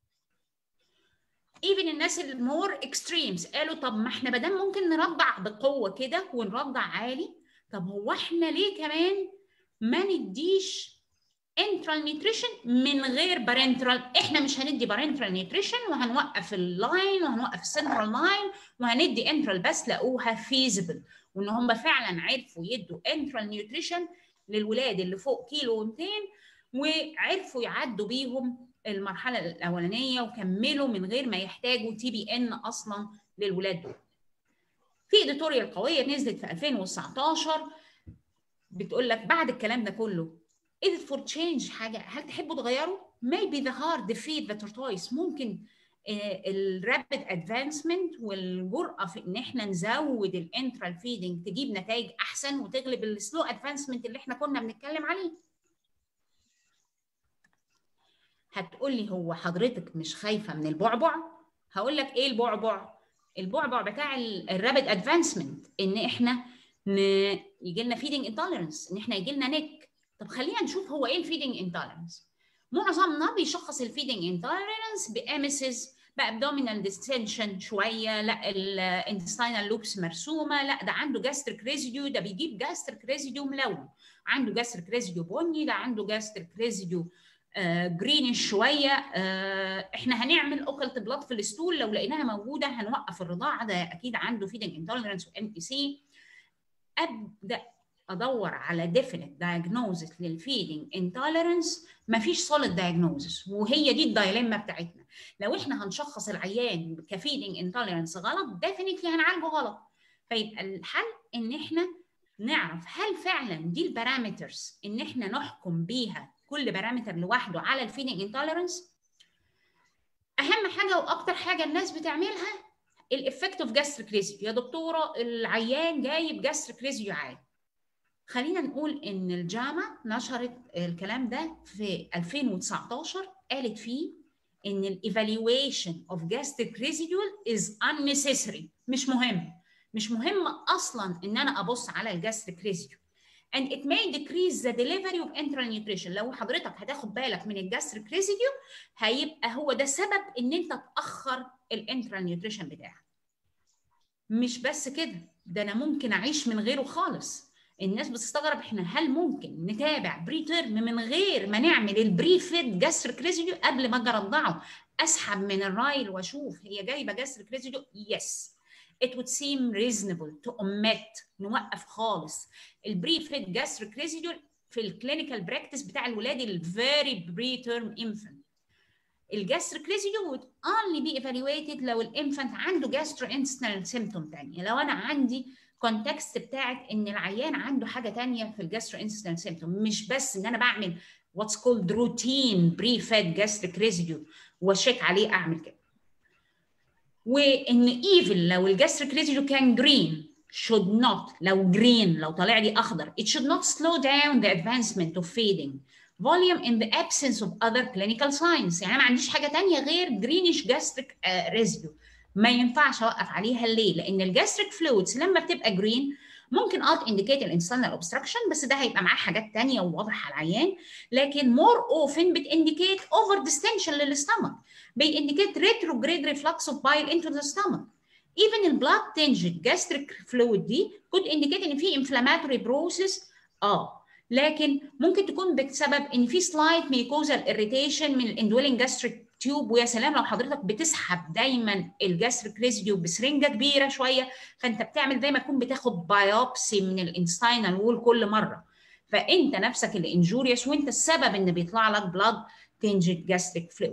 ايفن الناس المور اكستريمز قالوا طب ما احنا بدل ممكن نرضع بقوه كده ونرضع عالي طب هو احنا ليه كمان ما نديش انترال نيوتريشن من غير بارنترال احنا مش هندي بارنترال نيوتريشن وهنوقف اللاين وهنوقف السنترال لاين وهندي انترال بس لقوها فيزبل وان هم فعلا عرفوا يدوا انترال نيوتريشن للولاد اللي فوق كيلو و200 وعرفوا يعدوا بيهم المرحله الاولانيه وكملوا من غير ما يحتاجوا تي بي ان اصلا للولاد دول. في اديتوريال قويه نزلت في 2019 بتقول لك بعد الكلام ده كله edit for change حاجه هل تحبوا تغيروا؟ maybe the hard defeat the tortoise ممكن الرابid ادفانسمنت والجرأه في ان احنا نزود الانترال فيدنج تجيب نتائج احسن وتغلب السلو ادفانسمنت اللي احنا كنا بنتكلم عليه. هتقولي هو حضرتك مش خايفه من البعبع؟ هقول لك ايه البعبع؟ البعبع بتاع الرابid ادفانسمنت ان احنا يجي لنا فيدنج انتوليرنس ان احنا يجي لنا نك طب خلينا نشوف هو ايه الفيدنج انتوليرنس معظمنا بيشخص الفيدنج انتوليرنس بامسز بابدومينال ديستنشن شويه لا الانتستينال لوبس مرسومه لا ده عنده جاستريك ريزيديو ده بيجيب جاستريك ريزيديو ملون عنده جاستريك ريزيديو بني ده عنده جاستريك ريزيديو جرينش شويه آه احنا هنعمل اوكلت بلاد في الستول لو لقيناها موجوده هنوقف الرضاعه ده اكيد عنده فيدنج انتوليرنس وام تي سي ابدا ادور على ديفينيت diagnosis للفيدنج انتوليرنس مفيش سوليد diagnosis وهي دي الدايليما بتاعتنا لو احنا هنشخص العيان كفيدنج انتوليرنس غلط ديفينيتلي هنعالجه غلط فيبقى الحل ان احنا نعرف هل فعلا دي البارامترز ان احنا نحكم بيها كل بارامتر لوحده على الفيدنج انتوليرنس اهم حاجه واكتر حاجه الناس بتعملها الافكت اوف جاستريك ريزيو يا دكتوره العيان جايب جاستريك ريزيو عالي خلينا نقول ان الجامعه نشرت الكلام ده في 2019 قالت فيه ان الايفالويشن اوف جاستريك ريزيدوال از unnecessary مش مهم مش مهم اصلا ان انا ابص على الجاستريك ريزيدو and it may decrease the delivery of enteral nutrition لو حضرتك هتاخد بالك من الجاستريك ريزيديو هيبقى هو ده سبب ان انت تاخر الانترال نيوتريشن بتاعك مش بس كده ده انا ممكن اعيش من غيره خالص الناس بتستغرب احنا هل ممكن نتابع بري تيرم من غير ما نعمل البري فيت جاستريك ريزيديو قبل ما اجي ارضعه اسحب من الرايل واشوف هي جايبه جاستريك ريزيديو يس yes. it would seem reasonable to omit نوقف خالص البري فيت جاستريك ريزيديو في الكلينيكال براكتس بتاع الولاد الفيري بري تيرم انفنت الجاستريك ريزيديو would only be evaluated لو الانفنت عنده جاستروانتستينال سيمتوم ثانيه لو انا عندي كونتكست بتاعت ان العيان عنده حاجه ثانيه في الجاستروانتستينال سيمتوم مش بس ان انا بعمل واتس كولد روتين بري فيت جاستريك ريزيديو واشيك عليه اعمل كده وان ايفن لو الجاستريك ريزيديو كان جرين should not لو جرين لو طالع لي اخضر it should not slow down the advancement of feeding volume in the absence of other clinical signs يعني انا ما عنديش حاجه تانية غير greenish gastric uh, residue ما ينفعش اوقف عليها ليه؟ لان الجاستريك فلويدز لما بتبقى جرين ممكن اه انديكيت الانسانال اوبستراكشن بس ده هيبقى معاه حاجات تانية وواضح على العيان لكن مور اوفن بتانديكيت اوفر ديستنشن للاستمك بينديكيت ريتروجريد ريفلكس اوف بايل انتو ذا ستمك even البلاد تنجد جاستريك فلويد دي كود انديكيت ان في انفلاماتوري بروسيس اه لكن ممكن تكون بسبب ان في سلايت ميكوزال اريتيشن من الاندولين جاستريك تيوب ويا سلام لو حضرتك بتسحب دايما الجاستريك ريزيديو بسرنجه كبيره شويه فانت بتعمل زي ما تكون بتاخد بايوبسي من الانستاينال وول كل مره فانت نفسك اللي انجوريوس وانت السبب ان بيطلع لك بلاد تنجد جاستريك فلويد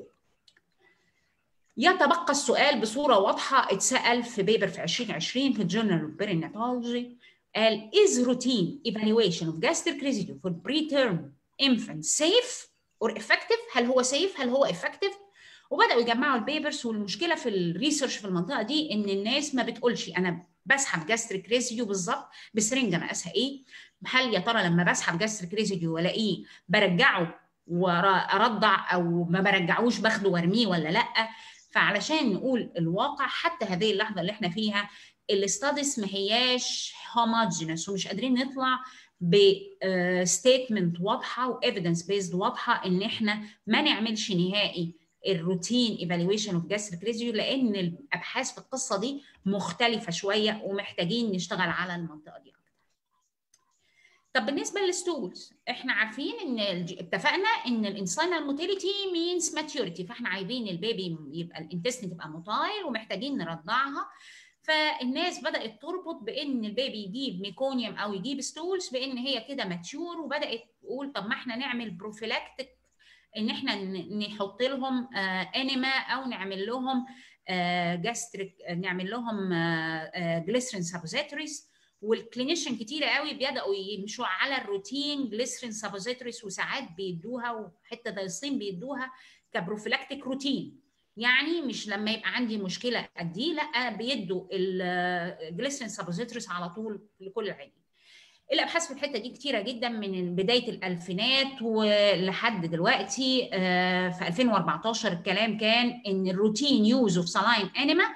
يتبقى السؤال بصوره واضحه اتسال في بيبر في 2020 في الجورنال اوف بيريناتولوجي قال is routine evaluation of gastric residue for preterm infant safe or effective هل هو safe هل هو effective وبداوا يجمعوا البيبرز والمشكله في الريسيرش في المنطقه دي ان الناس ما بتقولش انا بسحب جاستريك ريزيديو بالظبط بسرنجه مقاسها ايه هل يا ترى لما بسحب جاستريك ريزيديو والاقيه برجعه وارضع او ما برجعوش باخده وارميه ولا لا فعلشان نقول الواقع حتى هذه اللحظه اللي احنا فيها الاستاديس ما هياش هوموجينس ومش قادرين نطلع بستيتمنت واضحه وايفيدنس بيزد واضحه ان احنا ما نعملش نهائي الروتين ايفالويشن اوف جاستريك ريزيو لان الابحاث في القصه دي مختلفه شويه ومحتاجين نشتغل على المنطقه دي اكتر. طب بالنسبه للستولز احنا عارفين ان اتفقنا ان الانسانال موتيليتي مينز ماتيوريتي فاحنا عايزين البيبي يبقى الانتستين تبقى موتايل ومحتاجين نرضعها فالناس بدات تربط بان البيبي يجيب ميكونيوم او يجيب ستولز بان هي كده ماتيور وبدات تقول طب ما احنا نعمل بروفيلاكتيك ان احنا نحط لهم انيما او نعمل لهم جاستريك نعمل لهم جليسرين سابوزيتوريز والكلينيشن كتيره قوي بيبداوا يمشوا على الروتين جليسرين سابوزيتوريز وساعات بيدوها وحته دايصين بيدوها كبروفيلاكتيك روتين يعني مش لما يبقى عندي مشكله اديه لا بيدوا الجليسرين سابوزيتوريز على طول لكل العيانين الابحاث في الحته دي كتيره جدا من بدايه الالفينات ولحد دلوقتي في 2014 الكلام كان ان الروتين يوز اوف سلاين انيما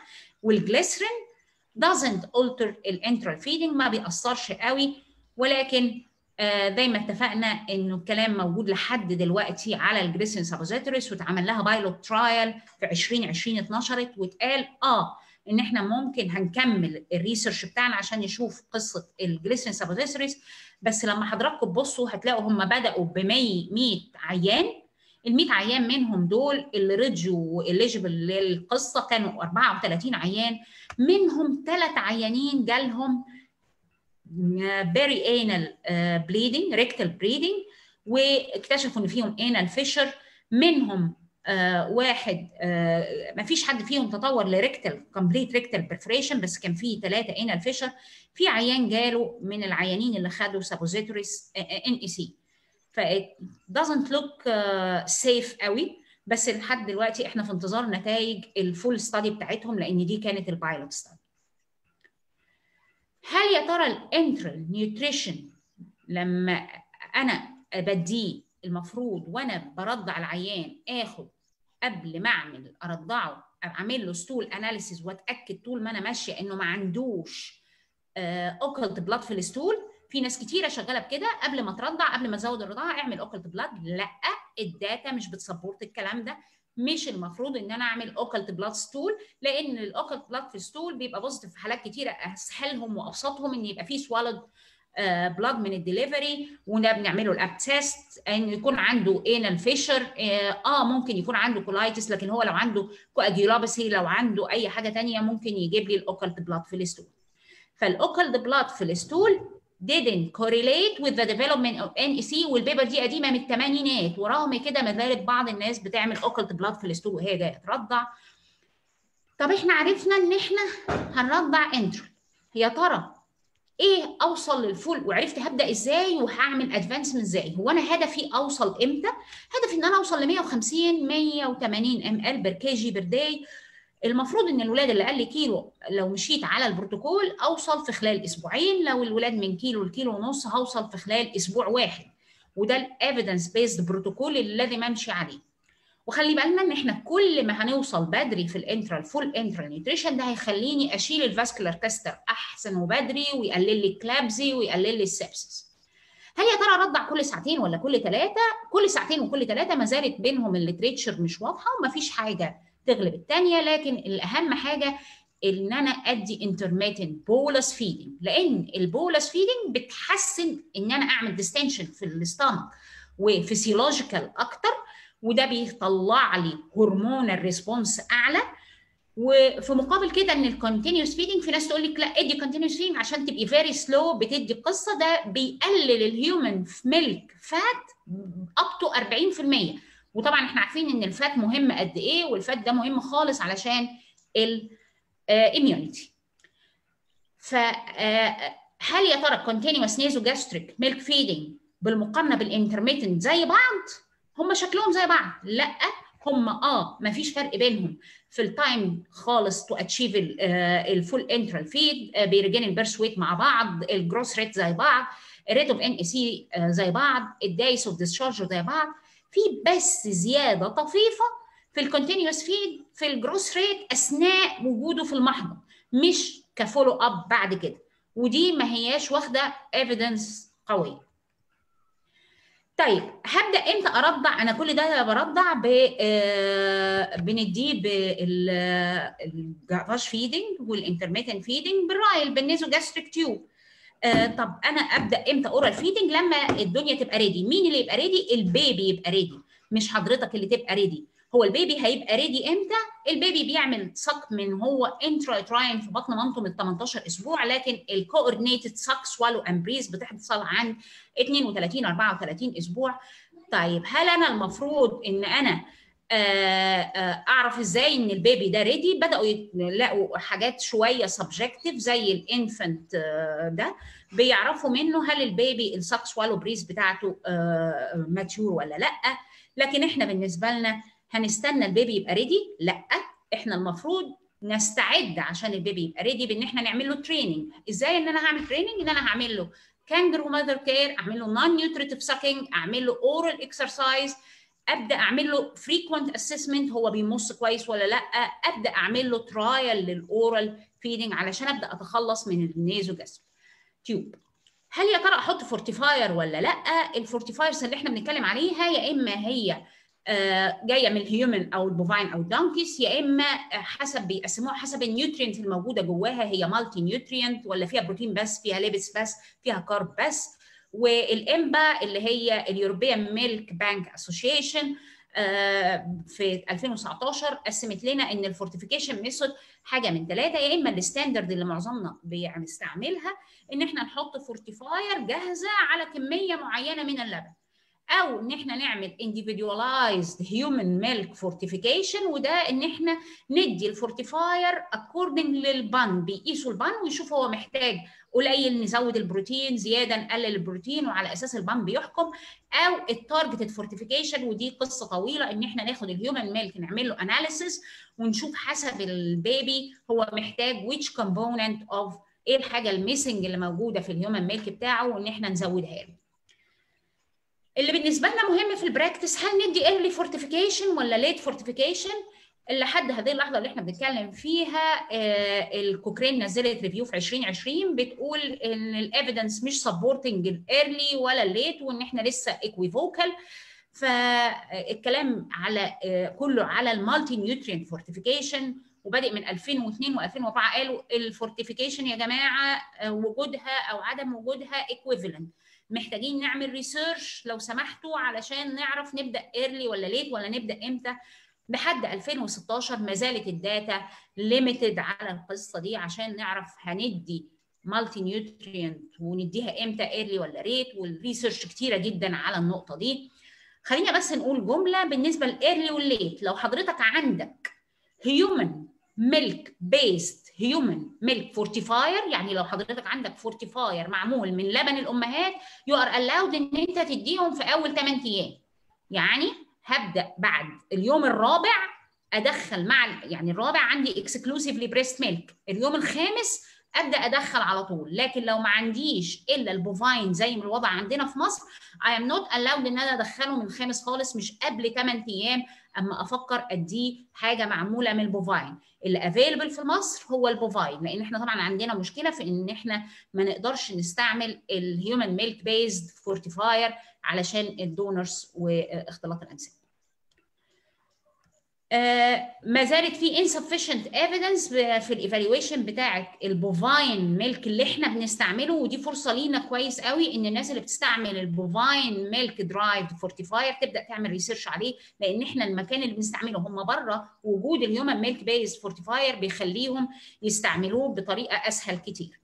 والجليسرين doesn't alter الانترال فيدنج ما بيأثرش قوي ولكن آه زي ما اتفقنا انه الكلام موجود لحد دلوقتي على الجليسين سابوزيتوريس واتعمل لها بايلوت ترايل في 2020 اتنشرت واتقال اه ان احنا ممكن هنكمل الريسيرش بتاعنا عشان نشوف قصه الجليسين سابوزيتوريس بس لما حضراتكم تبصوا هتلاقوا هم بداوا ب 100 100 عيان ال 100 عيان منهم دول اللي رجوا اليجيبل للقصه كانوا 34 عيان منهم ثلاث عيانين جالهم بيري انال بليدنج ريكتال بليدنج واكتشفوا ان فيهم انال فيشر منهم آه واحد آه ما فيش حد فيهم تطور لريكتال كومبليت ريكتال برفريشن بس كان في ثلاثه انال فيشر في عيان جاله من العيانين اللي خدوا سابوزيتوريس ان اي سي ف doesn't look uh, safe قوي بس لحد دلوقتي احنا في انتظار نتائج الفول ستادي بتاعتهم لان دي كانت البايلوت ستادي هل يا ترى الانترال نيوتريشن لما انا بديه المفروض وانا برضع العيان اخد قبل ما اعمل ارضعه اعمل له ستول اناليسيز واتاكد طول ما انا ماشيه انه ما عندوش اوكلت بلاد في الستول في ناس كتيره شغاله بكده قبل ما ترضع قبل ما تزود الرضاعه اعمل اوكلت بلاد لا الداتا مش بتسبورت الكلام ده مش المفروض ان انا اعمل اوكلت بلاد ستول لان الاوكلت بلاد في الستول بيبقى بوزيتيف في حالات كتيره اسهلهم وابسطهم ان يبقى فيه سوالد بلاد من الدليفري وده بنعمله الاب تيست ان يكون عنده انال فيشر اه ممكن يكون عنده كولايتس لكن هو لو عنده كواجيولابسي لو عنده اي حاجه ثانيه ممكن يجيب لي الاوكلت بلاد في الستول فالاوكلت بلاد في الستول didn't correlate with the development of NEC والبيبر دي قديمه من الثمانينات ورغم كده ما زالت بعض الناس بتعمل اوكلت بلاد في الستول وهي جايه ترضع طب احنا عرفنا ان احنا هنرضع انترال يا ترى ايه اوصل للفول وعرفت هبدا ازاي وهعمل ادفانسمنت ازاي هو انا هدفي اوصل امتى هدفي ان انا اوصل ل 150 180 ام ال بر كي جي بر داي المفروض ان الولاد اللي اقل كيلو لو مشيت على البروتوكول اوصل في خلال اسبوعين لو الولاد من كيلو لكيلو ونص هوصل في خلال اسبوع واحد وده الايفيدنس بيزد بروتوكول اللي لازم امشي عليه وخلي بالنا ان احنا كل ما هنوصل بدري في الانترال فول انترال نيوتريشن ده هيخليني اشيل الفاسكولار تستر احسن وبدري ويقلل لي الكلابزي ويقلل لي السبسس هل يا ترى ارضع كل ساعتين ولا كل ثلاثه كل ساعتين وكل ثلاثه ما زالت بينهم الليتريتشر مش واضحه ومفيش حاجه تغلب الثانيه لكن الاهم حاجه ان انا ادي انترميتنت بولس فيدنج لان البولس فيدنج بتحسن ان انا اعمل ديستنشن في الاستامك وفسيولوجيكال اكتر وده بيطلع لي هرمونال ريسبونس اعلى وفي مقابل كده ان الكونتينيوس فيدنج في ناس تقول لك لا ادي كونتينيوس فيدنج عشان تبقي فيري سلو بتدي القصه ده بيقلل الهيومن ميلك فات اب تو 40% وطبعا احنا عارفين ان الفات مهم قد ايه والفات ده مهم خالص علشان الاميونيتي فهل يا ترى الكونتينيوس نيزو جاستريك ميلك فيدنج بالمقارنه بالانترميتنت زي بعض هم شكلهم زي بعض لا هم اه ما فيش فرق بينهم في التايم خالص تو اتشيف الفول انترال فيد بيرجين البيرث ويت مع بعض الجروس ريت زي بعض الريت اوف ان اي سي زي بعض الدايس اوف ديسشارج زي بعض في بس زياده طفيفه في الكونتينيوس فيد في الجروس ريت اثناء وجوده في المحضن مش كفولو اب بعد كده ودي ما هياش واخده ايفيدنس قويه طيب هبدا امتى ارضع انا كل ده برضع ب آه بنديه بالجافاش فيدنج والانترميتنت فيدنج بالرايل بالنيزو جاستريك تيوب آه طب انا ابدا امتى اورال فيدنج لما الدنيا تبقى ريدي مين اللي يبقى ريدي البيبي يبقى ريدي مش حضرتك اللي تبقى ريدي هو البيبي هيبقى ريدي امتى البيبي بيعمل صك من هو انترايتراين في بطن مامته من 18 اسبوع لكن الكوردينيتد صك سوالو امبريز بتحصل عن 32 34 اسبوع طيب هل انا المفروض ان انا اعرف ازاي ان البيبي ده ريدي بداوا يلاقوا حاجات شويه سبجكتيف زي الانفنت ده بيعرفوا منه هل البيبي الساك سوالو بريز بتاعته ماتيور ولا لا لكن احنا بالنسبه لنا هنستنى البيبي يبقى ريدي لا احنا المفروض نستعد عشان البيبي يبقى ريدي بان احنا نعمل له تريننج ازاي ان انا هعمل تريننج ان انا هعمل له كانجرو ماذر كير اعمل له نون نيوتريتيف ساكينج اعمل له اورال اكسرسايز ابدا اعمل له فريكوينت اسسمنت هو بيمص كويس ولا لا ابدا اعمل له ترايل للاورال فيدنج علشان ابدا اتخلص من النيزو جاسب تيوب هل يا ترى احط فورتيفاير ولا لا الفورتيفايرز اللي احنا بنتكلم عليها يا اما هي جايه من الهيومن او البوفاين او الدونكيز يا اما حسب بيقسموها حسب النيوترينت الموجوده جواها هي مالتي نيوترينت ولا فيها بروتين بس فيها ليبس بس فيها كارب بس والامبا اللي هي اليوروبيان ميلك بانك اسوشيشن في 2019 قسمت لنا ان الفورتيفيكيشن ميثود حاجه من ثلاثه يا اما الستاندرد اللي معظمنا بنستعملها ان احنا نحط فورتيفاير جاهزه على كميه معينه من اللبن او ان احنا نعمل individualized human milk fortification وده ان احنا ندي الفورتيفاير according للبن بيقيسوا البن ويشوفوا هو محتاج قليل نزود البروتين زياده نقلل البروتين وعلى اساس البن بيحكم او التارجتد فورتيفيكيشن ودي قصه طويله ان احنا ناخد الهيومن ميلك نعمل له اناليسيس ونشوف حسب البيبي هو محتاج which component of ايه الحاجه الميسنج اللي موجوده في الهيومن ميلك بتاعه وان احنا نزودها له اللي بالنسبه لنا مهم في البراكتس هل ندي ايرلي فورتيفيكيشن ولا ليت فورتيفيكيشن لحد هذه اللحظه اللي احنا بنتكلم فيها آه الكوكرين نزلت ريفيو في 2020 بتقول ان الايفيدنس مش سبورتنج الايرلي ولا الليت وان احنا لسه ايكويفوكال فالكلام على آه كله على المالتي نيوترينت فورتيفيكيشن وبادئ من 2002 و2004 قالوا الفورتيفيكيشن يا جماعه آه وجودها او عدم وجودها ايكويفالنت محتاجين نعمل ريسيرش لو سمحتوا علشان نعرف نبدا ايرلي ولا ليت ولا نبدا امتى لحد 2016 ما زالت الداتا ليميتد على القصه دي عشان نعرف هندي مالتي نيوترينت ونديها امتى ايرلي ولا ريت والريسيرش كتيره جدا على النقطه دي خلينا بس نقول جمله بالنسبه للايرلي والليت لو حضرتك عندك هيومن ميلك بيست هيومن ميلك فورتيفاير يعني لو حضرتك عندك فورتيفاير معمول من لبن الامهات يو ار الاود ان انت تديهم في اول 8 ايام يعني هبدا بعد اليوم الرابع ادخل مع يعني الرابع عندي اكسكلوسيفلي بريست ميلك اليوم الخامس ابدا ادخل على طول لكن لو ما عنديش الا البوفاين زي ما الوضع عندنا في مصر I am not allowed ان انا ادخله من الخامس خالص مش قبل 8 ايام اما افكر اديه حاجه معموله من البوفاين اللي افيلبل في مصر هو البوفاين لان احنا طبعا عندنا مشكله في ان احنا ما نقدرش نستعمل الهيومن ميلك بيزد فورتيفاير علشان الدونرز واختلاط الانساب آه ما زالت في insufficient evidence في الايفالويشن بتاعه البوفاين ميلك اللي احنا بنستعمله ودي فرصه لينا كويس قوي ان الناس اللي بتستعمل البوفاين ميلك درايف فورتيفاير تبدا تعمل ريسيرش عليه لان احنا المكان اللي بنستعمله هم بره وجود الهيومن ميلك بيز فورتيفاير بيخليهم يستعملوه بطريقه اسهل كتير.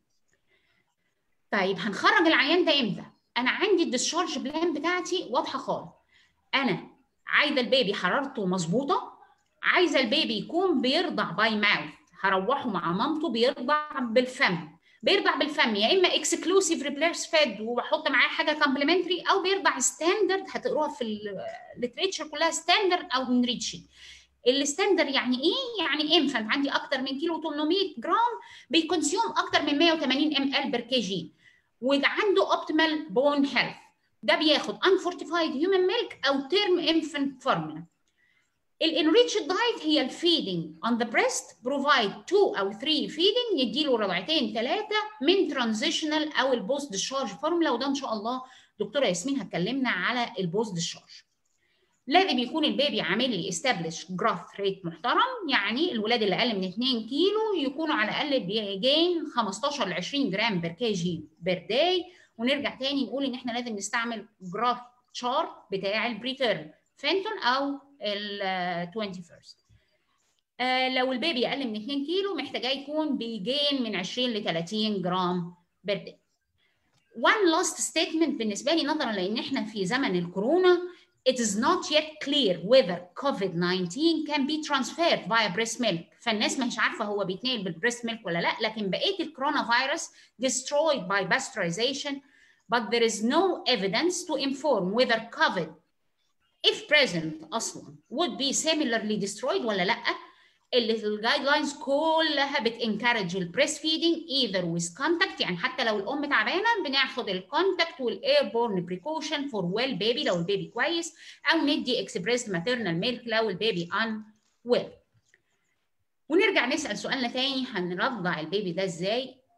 طيب هنخرج العيان ده امتى؟ انا عندي الديسشارج بلان بتاعتي واضحه خالص. انا عايزه البيبي حرارته مظبوطه عايزه البيبي يكون بيرضع باي ماوث هروحه مع مامته بيرضع بالفم بيرضع بالفم يا اما اكسكلوسيف ريبليس فيد وبحط معاه حاجه كومبلمنتري او بيرضع ستاندرد هتقروها في الليتريتشر كلها ستاندرد او انريتشنج الستاندرد يعني ايه؟ يعني انفنت عندي اكتر من كيلو 800 جرام بيكونسيوم اكتر من 180 ام ال بير كي جي وعنده اوبتيمال بون هيلث ده بياخد unfortified human milk او term infant formula الانريتشد دايت هي الفيدنج اون ذا بريست بروفايد 2 او 3 فيدنج نديله رضعتين ثلاثه من ترانزيشنال او البوست ديشارج فورمولا وده ان شاء الله دكتوره ياسمين هتكلمنا على البوست ديشارج لازم يكون البيبي عامل لي استابليش جروث ريت محترم يعني الولاد اللي اقل من 2 كيلو يكونوا على الاقل بيجين 15 ل 20 جرام بير كي جي بير داي ونرجع تاني نقول ان احنا لازم نستعمل جروث شارت بتاع البريتيرم فينتون او ال 21 آه لو البيبي اقل من 2 كيلو محتاجاه يكون بيجين من 20 ل 30 جرام بير داي. One last statement بالنسبه لي نظرا لان احنا في زمن الكورونا it is not yet clear whether COVID-19 can be transferred via breast milk فالناس مش عارفه هو بيتنقل بالبريست ميلك ولا لا لكن بقيه الكورونا فيروس destroyed by pasteurization but there is no evidence to inform whether COVID if present اصلا would be similarly destroyed ولا لا اللي الجايد لاينز كلها بتنكرج البريست فيدنج either with contact يعني حتى لو الام تعبانه بناخد الكونتاكت والايربورن بريكوشن فور ويل بيبي لو البيبي كويس او ندي اكسبريس ماتيرنال ميلك لو البيبي ان ويل ونرجع نسال سؤالنا تاني هنرضع البيبي ده ازاي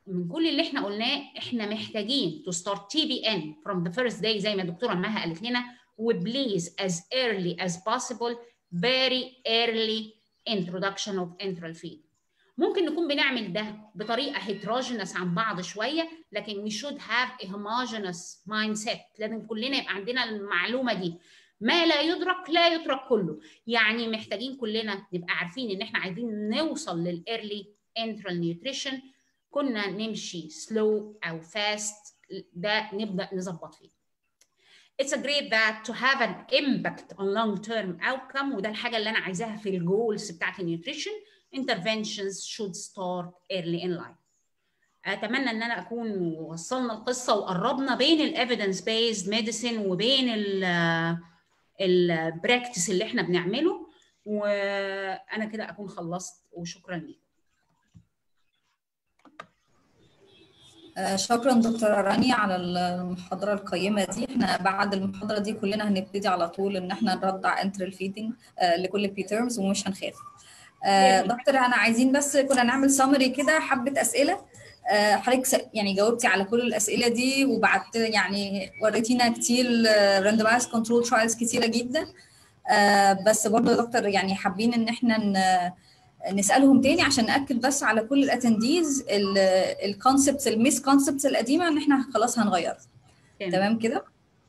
من كل اللي احنا قلناه احنا محتاجين to start TBN from the first day زي ما الدكتوره مها قالت لنا وبليز as early as possible very early introduction of enteral feed ممكن نكون بنعمل ده بطريقه heterogeneous عن بعض شويه لكن we should have a homogeneous mindset لازم كلنا يبقى عندنا المعلومه دي ما لا يدرك لا يترك كله يعني محتاجين كلنا نبقى عارفين ان احنا عايزين نوصل للايرلي انترال نيوتريشن كنا نمشي سلو او فاست ده نبدا نظبط فيه It's a great that to have an impact on long term outcome وده الحاجه اللي انا عايزاها في الجولز بتاعت النيوتريشن interventions should start early in life اتمنى ان انا اكون وصلنا القصه وقربنا بين الايفيدنس بيزد ميديسين وبين البراكتس اللي احنا بنعمله وانا كده اكون خلصت وشكرا ليكم شكرا دكتورة رانيا على المحاضرة القيمة دي احنا بعد المحاضرة دي كلنا هنبتدي على طول ان احنا نرضع انترال فيدنج لكل بي تيرمز ومش هنخاف دكتور انا عايزين بس كنا نعمل سامري كده حبة اسئلة حضرتك يعني جاوبتي على كل الاسئله دي وبعت يعني وريتينا كتير راندمايز كنترول ترايلز كتيره جدا بس برضه يا دكتور يعني حابين ان احنا نسالهم تاني عشان ناكد بس على كل الاتنديز الكونسبتس الميس كونسبتس القديمه ان احنا خلاص هنغيرها تمام كده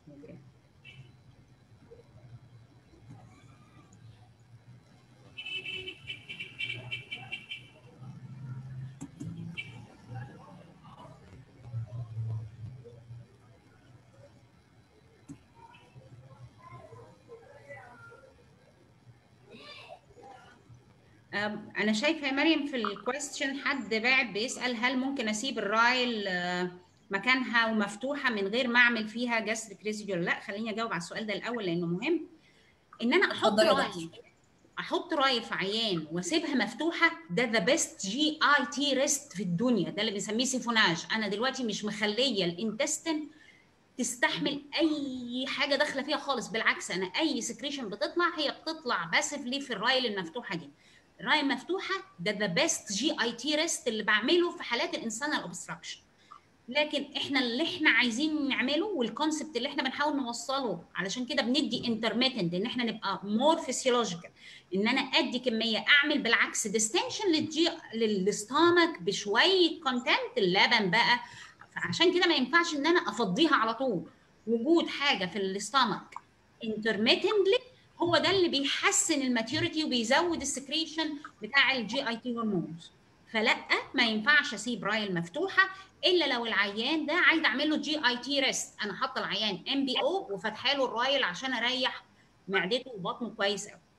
انا شايفه يا مريم في الكويستشن حد باعت بيسال هل ممكن اسيب الرايل مكانها ومفتوحه من غير ما اعمل فيها جاستريك ريزيديول لا خليني اجاوب على السؤال ده الاول لانه مهم ان انا احط رايل احط رايل في عيان واسيبها مفتوحه ده ذا بيست جي اي تي ريست في الدنيا ده اللي بنسميه سيفوناج انا دلوقتي مش مخليه الانتستين تستحمل اي حاجه داخله فيها خالص بالعكس انا اي سكريشن بتطلع هي بتطلع باسفلي في الرايل المفتوحه دي الرايه مفتوحه ده ذا بيست جي اي تي ريست اللي بعمله في حالات الانسان الاوبستراكشن لكن احنا اللي احنا عايزين نعمله والكونسبت اللي احنا بنحاول نوصله علشان كده بندي انترميتنت ان احنا نبقى مور فيسيولوجيكال ان انا ادي كميه اعمل بالعكس ديستنشن للجي للستامك بشويه كونتنت اللبن بقى عشان كده ما ينفعش ان انا افضيها على طول وجود حاجه في الستامك انترميتنتلي هو ده اللي بيحسن الماتيوريتي وبيزود السكريشن بتاع الجي اي تي هرمونز فلا ما ينفعش اسيب رايل مفتوحه الا لو العيان ده عايز اعمل له جي اي تي ريست انا حاطه العيان ام بي او وفاتحه له الرايل عشان اريح معدته وبطنه كويس قوي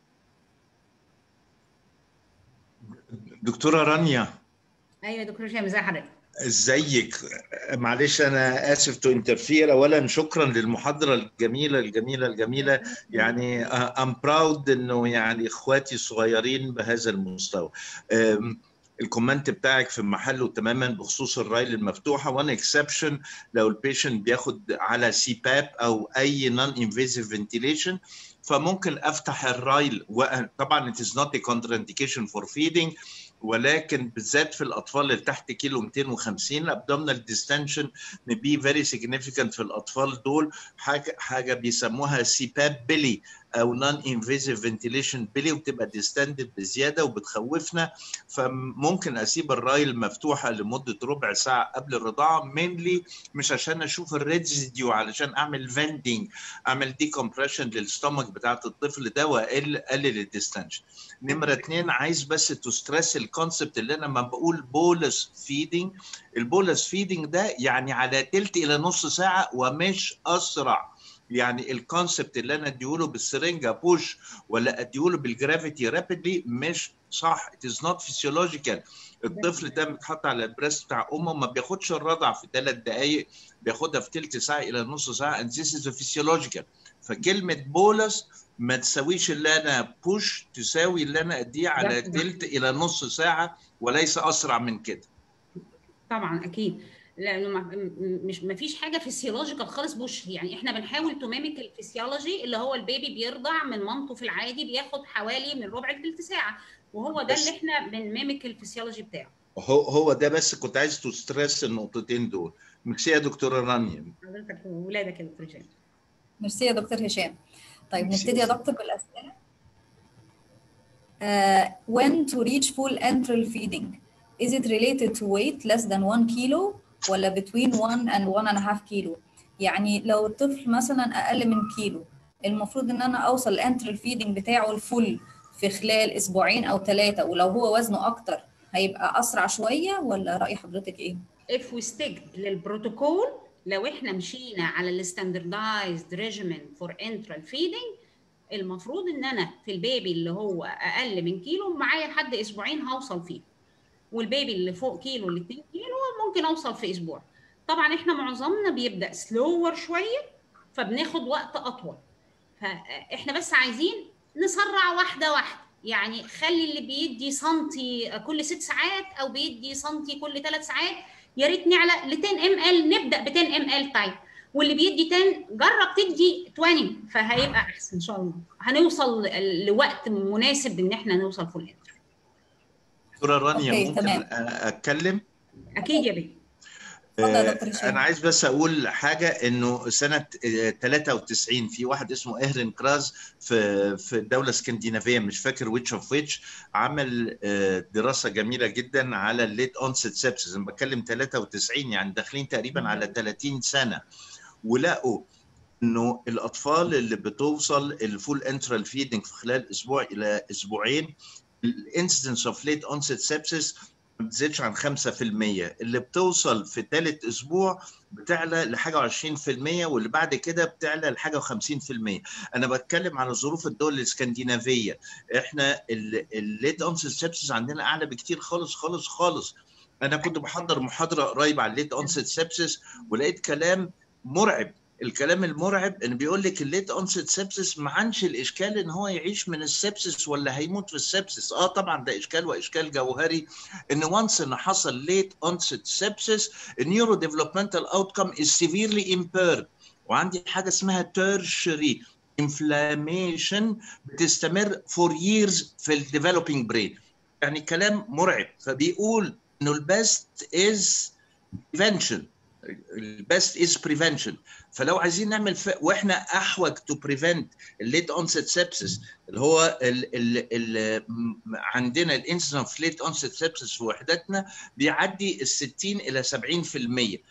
دكتوره رانيا ايوه دكتور هشام ازي حضرتك ازيك معلش انا اسف تو انترفير اولا شكرا للمحاضره الجميله الجميله الجميله يعني ام براود انه يعني اخواتي الصغيرين بهذا المستوى الكومنت بتاعك في محله تماما بخصوص الرايل المفتوحه وان اكسبشن لو البيشنت بياخد على سي باب او اي نون انفيزيف فنتيليشن فممكن افتح الرايل طبعا it is not a contraindication for feeding ولكن بالذات في الاطفال اللي تحت كيلو 250 الابدومينال ديستنشن بي فيري سيجنيفيكانت في الاطفال دول حاجه حاجه بيسموها سيباب بيلي او نون انفيزيف فنتيليشن بيلي وبتبقى ديستندد بزياده وبتخوفنا فممكن اسيب الرايل مفتوحه لمده ربع ساعه قبل الرضاعه مينلي مش عشان اشوف الريزيديو علشان اعمل فندنج اعمل دي كومبريشن للستومك بتاعت الطفل ده واقلل الديستنشن نمره اثنين عايز بس تسترس الكونسبت اللي انا لما بقول بولس فيدنج البولس فيدنج ده يعني على تلت الى نص ساعه ومش اسرع يعني الكونسبت اللي انا اديهوله بالسرنجه بوش ولا اديهوله بالجرافيتي رابيدلي مش صح it is not physiological الطفل ده متحط على البريست بتاع امه ما بياخدش الرضع في ثلاث دقائق بياخدها في ثلث ساعه الى نص ساعه and this is physiological فكلمه بولس ما تساويش اللي انا بوش تساوي اللي انا اديه على ثلث الى نص ساعه وليس اسرع من كده طبعا اكيد لانه مش ما فيش حاجه فيسيولوجيكال خالص بوش يعني احنا بنحاول تميمك الفسيولوجي اللي هو البيبي بيرضع من مامته في العادي بياخد حوالي من ربع لثلث ساعه وهو ده اللي احنا بنميمك الفسيولوجي بتاعه هو هو ده بس كنت عايز تسترس النقطتين دول ميرسي يا دكتوره رانيا حضرتك وولادك يا دكتور هشام ميرسي يا دكتور هشام طيب ميرسي. نبتدي يا دكتور بالاسئله uh, when to reach full enteral feeding is it related to weight less than 1 kilo ولا between 1 and 1 and a half kilo يعني لو الطفل مثلا اقل من كيلو المفروض ان انا اوصل الانترال فيدنج بتاعه الفل في خلال اسبوعين او ثلاثه ولو هو وزنه اكتر هيبقى اسرع شويه ولا راي حضرتك ايه if we stick للبروتوكول لو احنا مشينا على الستاندردايزد ريجيمنت فور انترال فيدنج المفروض ان انا في البيبي اللي هو اقل من كيلو معايا لحد اسبوعين هوصل فيه والبيبي اللي فوق كيلو ل 2 كيلو ممكن اوصل في اسبوع طبعا احنا معظمنا بيبدا سلور شويه فبناخد وقت اطول فاحنا بس عايزين نسرع واحده واحده يعني خلي اللي بيدي سنتي كل ست ساعات او بيدي سنتي كل ثلاث ساعات يا ريت نعلى ل 10 ام ال نبدا ب 10 ام ال تايم واللي بيدي 10 جرب تدي 20 فهيبقى احسن ان شاء الله هنوصل لوقت مناسب ان احنا نوصل فول انتر دكتوره رانيا أوكي، ممكن تمام. أ- اتكلم اكيد يا بيه اتفضل يا دكتور هشام. انا عايز بس اقول حاجه انه سنه آه، 93 في واحد اسمه اهرن كراز في في الدوله الاسكندنافيه مش فاكر ويتش اوف ويتش عمل آه، دراسه جميله جدا على الليت اونست سيبسس انا بتكلم 93 يعني داخلين تقريبا على 30 سنه ولقوا انه الاطفال اللي بتوصل الفول انترال فيدنج في خلال اسبوع الى اسبوعين الانسيدنس اوف ليت اونست سيبسس ما بتزيدش عن 5% اللي بتوصل في ثالث اسبوع بتعلى لحاجه 20% واللي بعد كده بتعلى لحاجه 50% انا بتكلم على ظروف الدول الاسكندنافيه احنا الليت اونست سيبسس عندنا اعلى بكتير خالص خالص خالص انا كنت بحضر محاضره قريب على الليت اونست سيبسس ولقيت كلام مرعب الكلام المرعب ان بيقول لك الليت اونست سيبسس ما عندش الاشكال ان هو يعيش من السبسس ولا هيموت في السبسس اه طبعا ده اشكال واشكال جوهري ان وانس ان حصل ليت اونست سيبسس النيورو ديفلوبمنتال اوتكم از سيفيرلي امبيرد وعندي حاجه اسمها تيرشري انفلاميشن بتستمر فور ييرز في الديفلوبينج برين يعني كلام مرعب فبيقول انه البست از بريفنشن البست از بريفنشن فلو عايزين نعمل ف... واحنا احوج تو بريفنت الليت اونست سيبسس اللي هو ال... ال... ال... عندنا الانسيدنس اوف ليت اونست سيبسس في وحداتنا بيعدي ال 60 الى 70%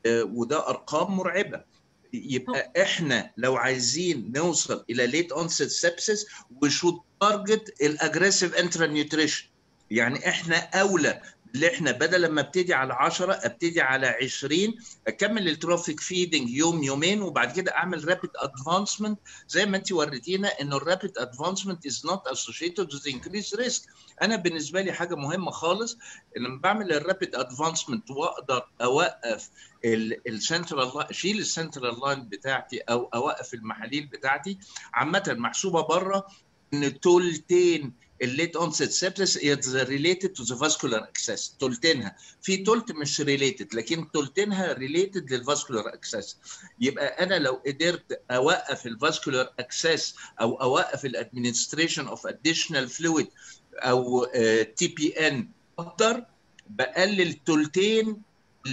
وده ارقام مرعبه يبقى احنا لو عايزين نوصل الى ليت اونست سيبسس وشود تارجت الاجريسيف انترا نيوتريشن يعني احنا اولى اللي احنا بدل ما ابتدي على 10 ابتدي على 20 اكمل التروفيك فيدنج يوم يومين وبعد كده اعمل رابيد ادفانسمنت زي ما انت وريتينا انه الرابيد ادفانسمنت از نوت اسوشيتد وذ انكريز ريسك انا بالنسبه لي حاجه مهمه خالص ان لما بعمل الرابيد ادفانسمنت واقدر اوقف السنترال اشيل السنترال لاين بتاعتي او اوقف المحاليل بتاعتي عامه محسوبه بره ان تلتين الليت اونست سيبسس از ريليتد تو ذا فاسكولار اكسس تلتينها في تلت مش ريليتد لكن تلتينها ريليتد للفاسكولار اكسس يبقى انا لو قدرت اوقف الفاسكولار اكسس او اوقف الادمنستريشن اوف اديشنال فلويد او تي بي ان اقدر بقلل تلتين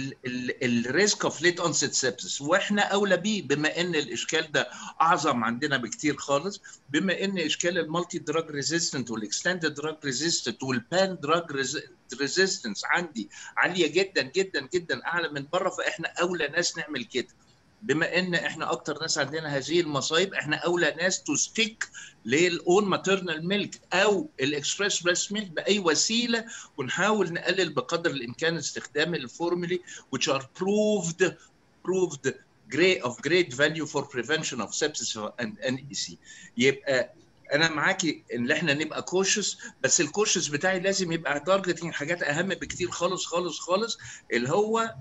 الريسك اوف ليت اونست سيبسس واحنا اولى بيه بما ان الاشكال ده اعظم عندنا بكتير خالص بما ان اشكال المالتي دراج ريزيستنت والاكستندد دراج ريزيستنت والبان دراج ريزيستنس عندي عاليه جدا جدا جدا اعلى من بره فاحنا اولى ناس نعمل كده بما ان احنا اكتر ناس عندنا هذه المصايب احنا اولى ناس تو ستيك للاون ماتيرنال ميلك او الاكسبريس بريس ميلك باي وسيله ونحاول نقلل بقدر الامكان استخدام الفورمولي which are proved proved great of great value for prevention of sepsis and NEC يبقى انا معاكي ان احنا نبقى كوشس بس الكوشس بتاعي لازم يبقى تارجتنج حاجات اهم بكتير خالص خالص خالص اللي هو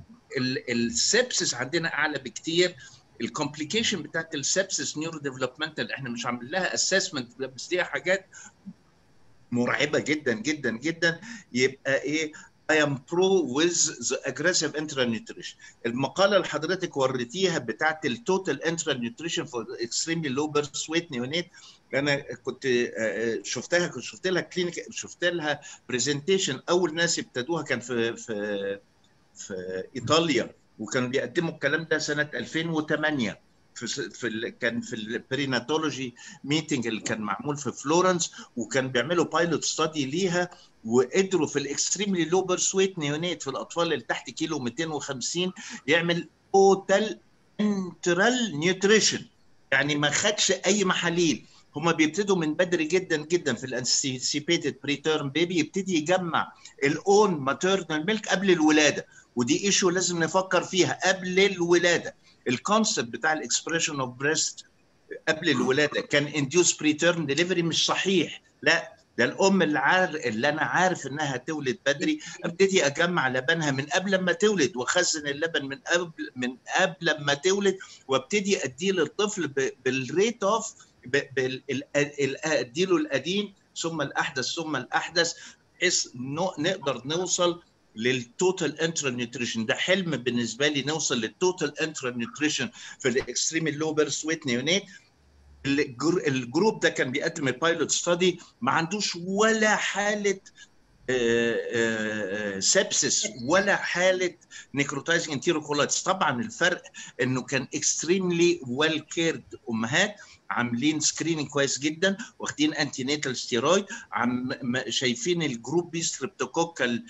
السبسس عندنا اعلى بكتير الكومبليكيشن بتاعت السبسس نيورو ديفلوبمنتال احنا مش عاملين لها اسسمنت بس دي حاجات مرعبه جدا جدا جدا يبقى ايه I am pro with the aggressive enteral nutrition. المقالة اللي حضرتك وريتيها بتاعت التوتال enteral nutrition for extremely low birth weight neonate انا كنت شفتها كنت شفت لها كلينيك شفت لها برزنتيشن اول ناس ابتدوها كان في في في ايطاليا وكانوا بيقدموا الكلام ده سنه 2008 في في ال كان في البريناتولوجي ميتنج اللي كان معمول في فلورنس وكان بيعملوا بايلوت ستادي ليها وقدروا في الاكستريملي لو بيرث ويت نيونيت في الاطفال اللي تحت كيلو 250 يعمل توتال انترال نيوتريشن يعني ما خدش اي محاليل هم بيبتدوا من بدري جدا جدا في الانسيبيتد بريتيرم بيبي يبتدي يجمع الاون ماتيرنال ميلك قبل الولاده ودي ايشو لازم نفكر فيها قبل الولاده الكونسبت بتاع الاكسبريشن اوف بريست قبل الولاده كان انديوس بريتيرم ديليفري مش صحيح لا ده الام اللي عار اللي انا عارف انها تولد بدري ابتدي اجمع لبنها من قبل ما تولد واخزن اللبن من قبل من قبل ما تولد وابتدي اديه للطفل بالريت اوف اديله القديم ثم الاحدث ثم الاحدث بحيث نقدر نوصل للتوتال انترال نيوتريشن ده حلم بالنسبه لي نوصل للتوتال انترال نيوتريشن في الاكستريم لو بيرث ويت نيونيت الجروب ده كان بيقدم البايلوت ستادي ما عندوش ولا حاله سبسس ولا حاله نيكروتايزنج انتيروكولايتس طبعا الفرق انه كان اكستريملي ويل كيرد امهات عاملين سكريننج كويس جدا واخدين انتي ناتال ستيرويد عم شايفين الجروب بي ستريبتوكوكال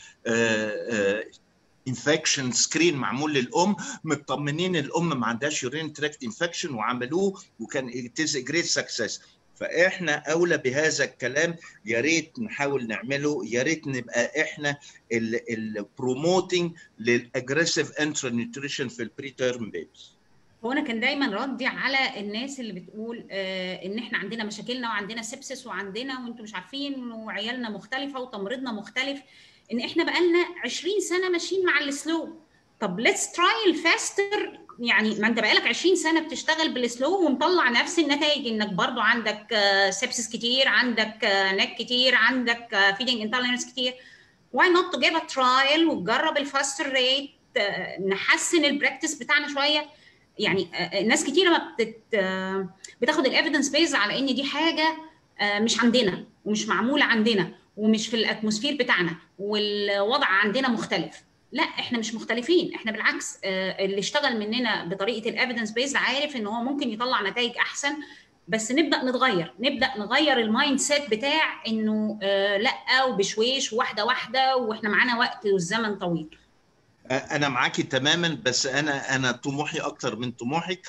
انفكشن سكرين معمول للام مطمنين الام ما عندهاش يورين تراكت انفكشن وعملوه وكان اتز جريت سكسس فاحنا اولى بهذا الكلام يا ريت نحاول نعمله يا ريت نبقى احنا البروموتنج للاجريسيف انترا نيوتريشن في البري تيرم بيبس هو انا كان دايما ردي على الناس اللي بتقول آه ان احنا عندنا مشاكلنا وعندنا سبسس وعندنا وانتم مش عارفين وعيالنا مختلفه وتمريضنا مختلف ان احنا بقالنا 20 سنه ماشيين مع السلو طب ليتس تراي الفاستر يعني ما انت بقالك 20 سنه بتشتغل بالسلو ومطلع نفس النتائج انك برضو عندك سبسس كتير عندك نك كتير عندك فيدنج انتوليرنس كتير واي نوت تو جيف ا ترايل وتجرب الفاستر ريت نحسن البراكتس بتاعنا شويه يعني ناس كتيره ما بتت بتاخد الايفيدنس بيز على ان دي حاجه مش عندنا ومش معموله عندنا ومش في الاتموسفير بتاعنا والوضع عندنا مختلف لا احنا مش مختلفين احنا بالعكس اللي اشتغل مننا بطريقه الايفيدنس بيز عارف ان هو ممكن يطلع نتائج احسن بس نبدا نتغير نبدا نغير المايند سيت بتاع انه لا وبشويش واحده واحده واحنا معانا وقت والزمن طويل انا معاكي تماما بس انا انا طموحي اكتر من طموحك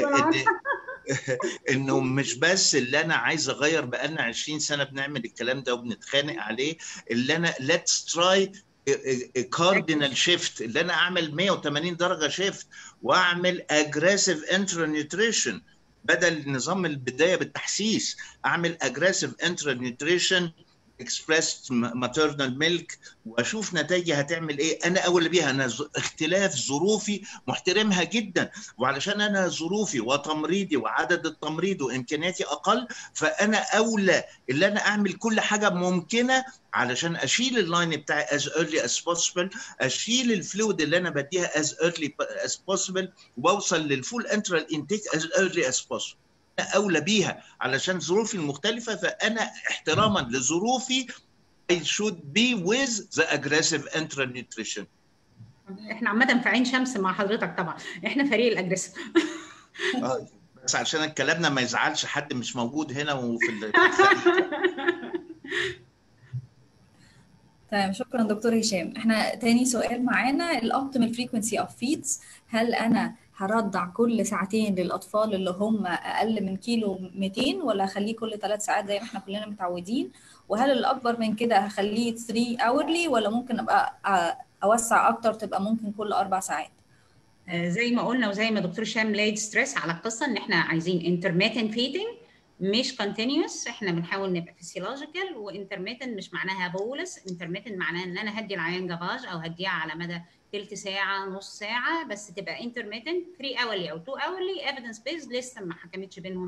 انه مش بس اللي انا عايز اغير بقالنا 20 سنه بنعمل الكلام ده وبنتخانق عليه اللي انا ليتس تراي كاردينال شيفت اللي انا اعمل 180 درجه شيفت واعمل اجريسيف انترا نيوتريشن بدل نظام البدايه بالتحسيس اعمل اجريسيف انترا نيوتريشن اكسبريس ماتيرنال ميلك واشوف نتائجي هتعمل ايه انا اول بيها انا اختلاف ظروفي محترمها جدا وعلشان انا ظروفي وتمريضي وعدد التمريض وامكانياتي اقل فانا اولى اللي انا اعمل كل حاجه ممكنه علشان اشيل اللاين بتاعي as early as possible اشيل الفلويد اللي انا بديها as early as possible واوصل للفول انترال انتيك as early as possible اولى بيها علشان ظروفي المختلفه فانا احتراما لظروفي I should be with the aggressive enteral nutrition. احنا عامه في عين شمس مع حضرتك طبعا احنا فريق الاجريسيف بس عشان كلامنا ما يزعلش حد مش موجود هنا وفي تمام شكرا دكتور هشام احنا تاني سؤال معانا الاوبتيمال فريكونسي اوف فيدز هل انا هرضع كل ساعتين للاطفال اللي هم اقل من كيلو 200 ولا اخليه كل ثلاث ساعات زي ما احنا كلنا متعودين وهل الاكبر من كده هخليه 3 اورلي ولا ممكن ابقى اوسع اكتر تبقى ممكن كل اربع ساعات زي ما قلنا وزي ما دكتور هشام لايد ستريس على القصه ان احنا عايزين انترميتنت فيدنج مش كونتينيوس احنا بنحاول نبقى فيسيولوجيكال وانترميتنت مش معناها بولس انترميتنت معناها ان انا هدي العيان جافاج او هديها على مدى ثلث ساعه نص ساعه بس تبقى انترميتنت 3 اورلي او 2 اورلي ايفيدنس بيز لسه ما حكمتش بينهم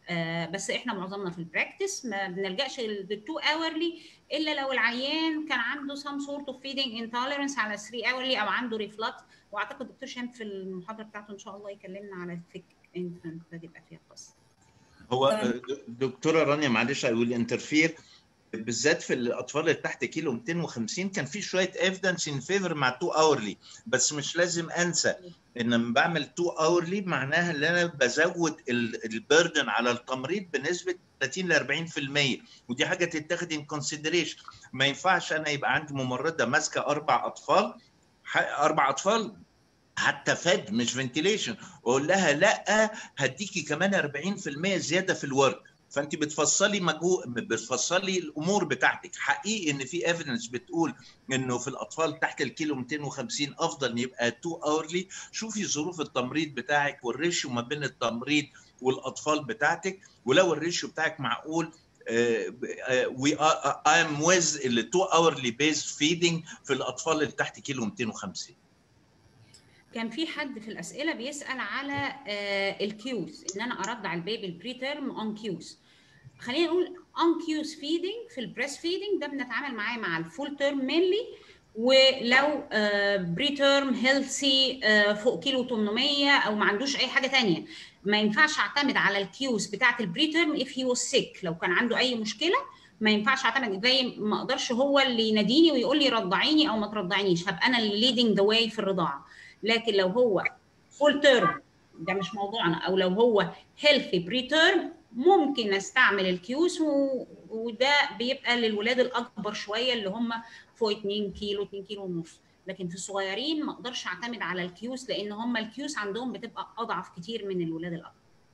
آه بس احنا معظمنا في البراكتس ما بنلجاش للتو اورلي الا لو العيان كان عنده سام سورت اوف فيدنج انتوليرنس على 3 اورلي او عنده ريفلكس واعتقد دكتور شام في المحاضره بتاعته ان شاء الله يكلمنا على الثيك انفنت ده تبقى فيها قصه هو دكتوره رانيا معلش اي ويل انترفير بالذات في الاطفال اللي تحت كيلو 250 كان في شويه ايفيدنس ان فيفر مع 2 اورلي بس مش لازم انسى ان لما بعمل 2 اورلي معناها ان انا بزود البردن على التمريض بنسبه 30 ل 40% ودي حاجه تتاخد ان كونسيدريشن ما ينفعش انا يبقى عندي ممرضه ماسكه اربع اطفال اربع اطفال حتى فد مش فنتيليشن واقول لها لا هديكي كمان 40% زياده في الورك فانت بتفصلي مجهود بتفصلي الامور بتاعتك حقيقي ان في ايفيدنس بتقول انه في الاطفال تحت الكيلو 250 افضل ان يبقى 2 اورلي شوفي ظروف التمريض بتاعك والريشيو ما بين التمريض والاطفال بتاعتك ولو الريشيو بتاعك معقول وي اي ام ويز ال 2 اورلي بيز فيدنج في الاطفال اللي تحت كيلو 250 كان في حد في الاسئله بيسال على الكيوز ان انا ارضع البيبي البري تيرم اون كيوز خلينا نقول اون كيوز فيدنج في البريس فيدنج ده بنتعامل معاه مع الفول تيرم مينلي ولو بري تيرم هيلثي فوق كيلو 800 او ما عندوش اي حاجه ثانيه ما ينفعش اعتمد على الكيوز بتاعه البري تيرم اف هي واز سيك لو كان عنده اي مشكله ما ينفعش اعتمد زي ما اقدرش هو اللي يناديني ويقول لي رضعيني او ما ترضعينيش هبقى انا اللي ليدنج ذا واي في الرضاعه لكن لو هو فول تيرم ده مش موضوعنا او لو هو هيلثي بري تيرم ممكن استعمل الكيوس و... وده بيبقى للولاد الاكبر شويه اللي هم فوق 2 كيلو 2 كيلو ونص لكن في الصغيرين ما اقدرش اعتمد على الكيوس لان هم الكيوس عندهم بتبقى اضعف كتير من الولاد الاكبر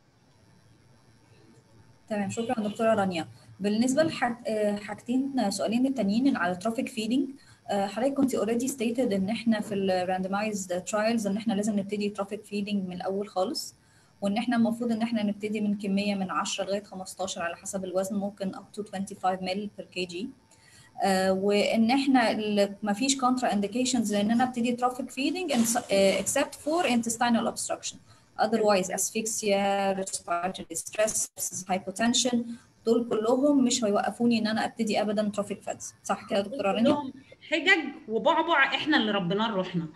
تمام شكرا دكتوره رانيا بالنسبه لحاجتين سؤالين التانيين على الترافيك فيدنج حضرتك كنت اوريدي ستيتد ان احنا في الراندمايزد ترايلز ان احنا لازم نبتدي ترافيك فيدنج من الاول خالص وان احنا المفروض ان احنا نبتدي من كميه من 10 لغايه 15 على حسب الوزن ممكن up to 25 مل per kg آه وان احنا ما فيش كونترا انديكيشنز لان انا ابتدي ترافيك فيدنج except for intestinal obstruction otherwise asphyxia respiratory distress hypotension دول كلهم مش هيوقفوني ان انا ابتدي ابدا ترافيك فادز صح كده يا دكتوره رانيا حجج وبعبع احنا اللي ربنا روحنا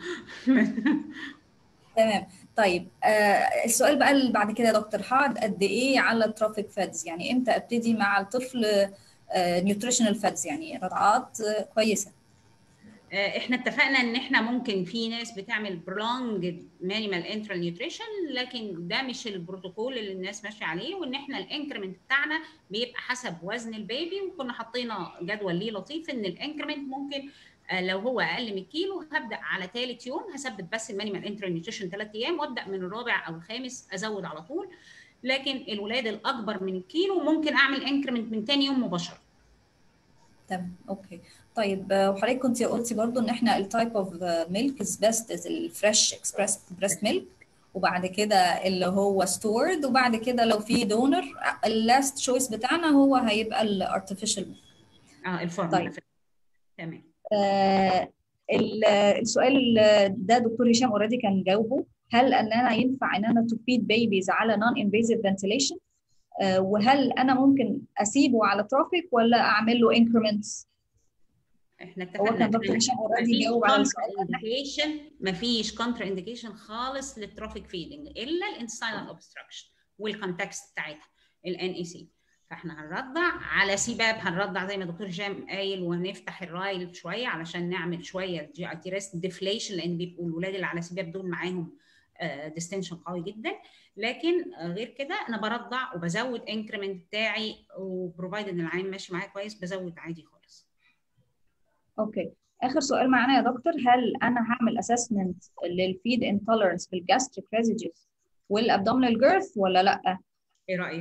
تمام طيب آه السؤال بقى اللي بعد كده يا دكتور هقعد قد ايه على الترافيك فادز يعني امتى ابتدي مع الطفل آه نيوتريشنال فادز يعني رضعات آه كويسه احنا اتفقنا ان احنا ممكن في ناس بتعمل برولونج مانيمال انترال نيوتريشن لكن ده مش البروتوكول اللي الناس ماشيه عليه وان احنا الانكريمنت بتاعنا بيبقى حسب وزن البيبي وكنا حطينا جدول ليه لطيف ان الانكريمنت ممكن لو هو اقل من كيلو هبدا على ثالث يوم هثبت بس المانيمال انترال نيوتريشن ثلاث ايام وابدا من الرابع او الخامس ازود على طول لكن الولاد الاكبر من الكيلو ممكن اعمل انكريمنت من ثاني يوم مباشره تمام اوكي طيب وحضرتك كنت قلتي برضو ان احنا التايب اوف ميلك از بيست الفريش اكسبريس بريست ميلك وبعد كده اللي هو ستورد وبعد كده لو في دونر اللاست تشويس بتاعنا هو هيبقى الارتفيشال اه الفورمولا طيب. تمام آه السؤال ده دكتور هشام اوريدي كان جاوبه هل ان انا ينفع ان انا تو فيد بيبيز على نون انفيزيف فنتيليشن وهل انا ممكن اسيبه على ترافيك ولا اعمل له انكريمنتس احنا اتفقنا هو دكتور هشام اوريدي جاوب على السؤال انديكيشن مفيش كونترا انديكيشن خالص للترافيك فيدنج الا الانستاينال اوبستراكشن والكونتكست بتاعتها الان اي سي فاحنا هنرضع على سباب هنرضع زي ما دكتور هشام قايل ونفتح الرايل شويه علشان نعمل شويه جي اي تي ريست ديفليشن لان بيبقوا الولاد اللي على سباب دول معاهم ديستنشن قوي جدا لكن غير كده انا برضع وبزود انكريمنت بتاعي وبروفايد ان العين ماشي معايا كويس بزود عادي خالص اوكي اخر سؤال معانا يا دكتور هل انا هعمل اسسمنت للفيد انتولرنس في الجاستريك ريزيديوز والابدومينال جيرث ولا لا ايه رايك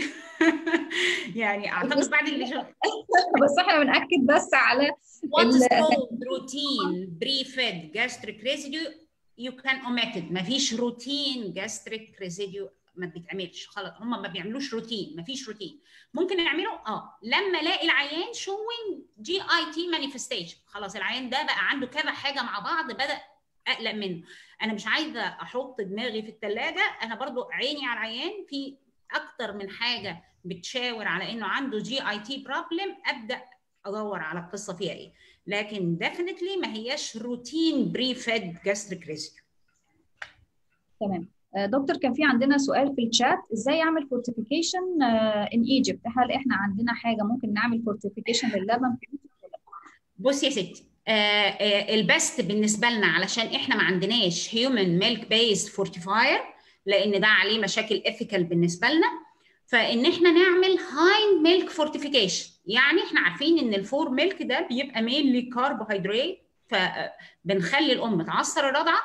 يعني اعتقد بعد اللي شو... بس احنا بناكد بس على what is called routine pre-fed gastric residue you can omit it مفيش روتين gastric residue ما بيتعملش خلاص هم ما بيعملوش روتين ما فيش روتين ممكن يعملوا اه لما الاقي العيان showing جي اي تي مانيفستيشن خلاص العيان ده بقى عنده كذا حاجه مع بعض بدا اقلق منه انا مش عايزه احط دماغي في الثلاجه انا برضو عيني على العيان في اكتر من حاجه بتشاور على انه عنده جي اي تي بروبلم ابدا ادور على القصه فيها ايه لكن ديفينتلي ما هياش روتين بري فيد جاستريك ريزيو تمام دكتور كان في عندنا سؤال في الشات ازاي اعمل فورتيفيكيشن ان ايجيبت هل احنا عندنا حاجه ممكن نعمل فورتيفيكيشن للبن بص يا ستي آه آه البست بالنسبه لنا علشان احنا ما عندناش هيومن ميلك بيست فورتيفاير لان ده عليه مشاكل ايثيكال بالنسبه لنا فان احنا نعمل هايند ميلك فورتيفيكيشن يعني احنا عارفين ان الفور ميلك ده بيبقى مينلي كاربوهيدرات فبنخلي الام تعصر الرضعه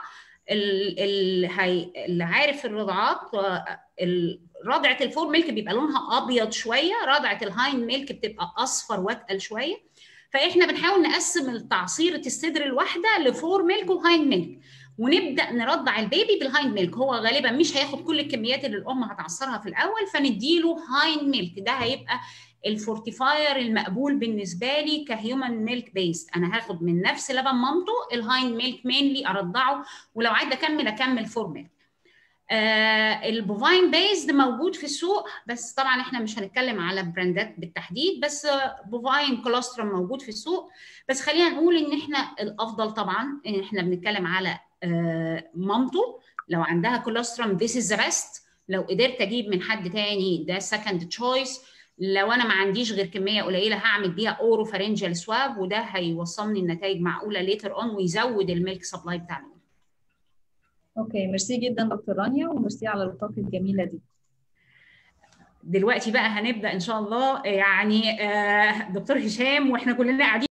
اللي عارف الرضعات رضعه الفور ميلك بيبقى لونها ابيض شويه رضعه الهايند ميلك بتبقى اصفر واتقل شويه فاحنا بنحاول نقسم تعصيره الصدر الواحده لفور ميلك وهايند ميلك ونبدا نرضع البيبي بالهايند ميلك هو غالبا مش هياخد كل الكميات اللي الام هتعصرها في الاول فنديله هايند ميلك ده هيبقى الفورتيفاير المقبول بالنسبه لي كهيومن ميلك بيست انا هاخد من نفس لبن مامته الهايند ميلك مينلي ارضعه ولو عايزه اكمل اكمل فور ميلك آه البوفاين بيزد موجود في السوق بس طبعا احنا مش هنتكلم على براندات بالتحديد بس بوفاين كولوسترم موجود في السوق بس خلينا نقول ان احنا الافضل طبعا ان احنا بنتكلم على آه مامته لو عندها كولوسترم this is the best لو قدرت اجيب من حد تاني ده second choice لو انا ما عنديش غير كميه قليله هعمل بيها اورو فارنجال سواب وده هيوصلني النتائج معقوله ليتر اون ويزود الميلك سبلاي بتاعنا اوكي ميرسي جدا دكتور رانيا وميرسي على الطاقه الجميله دي دلوقتي بقى هنبدا ان شاء الله يعني دكتور هشام واحنا كلنا قاعدين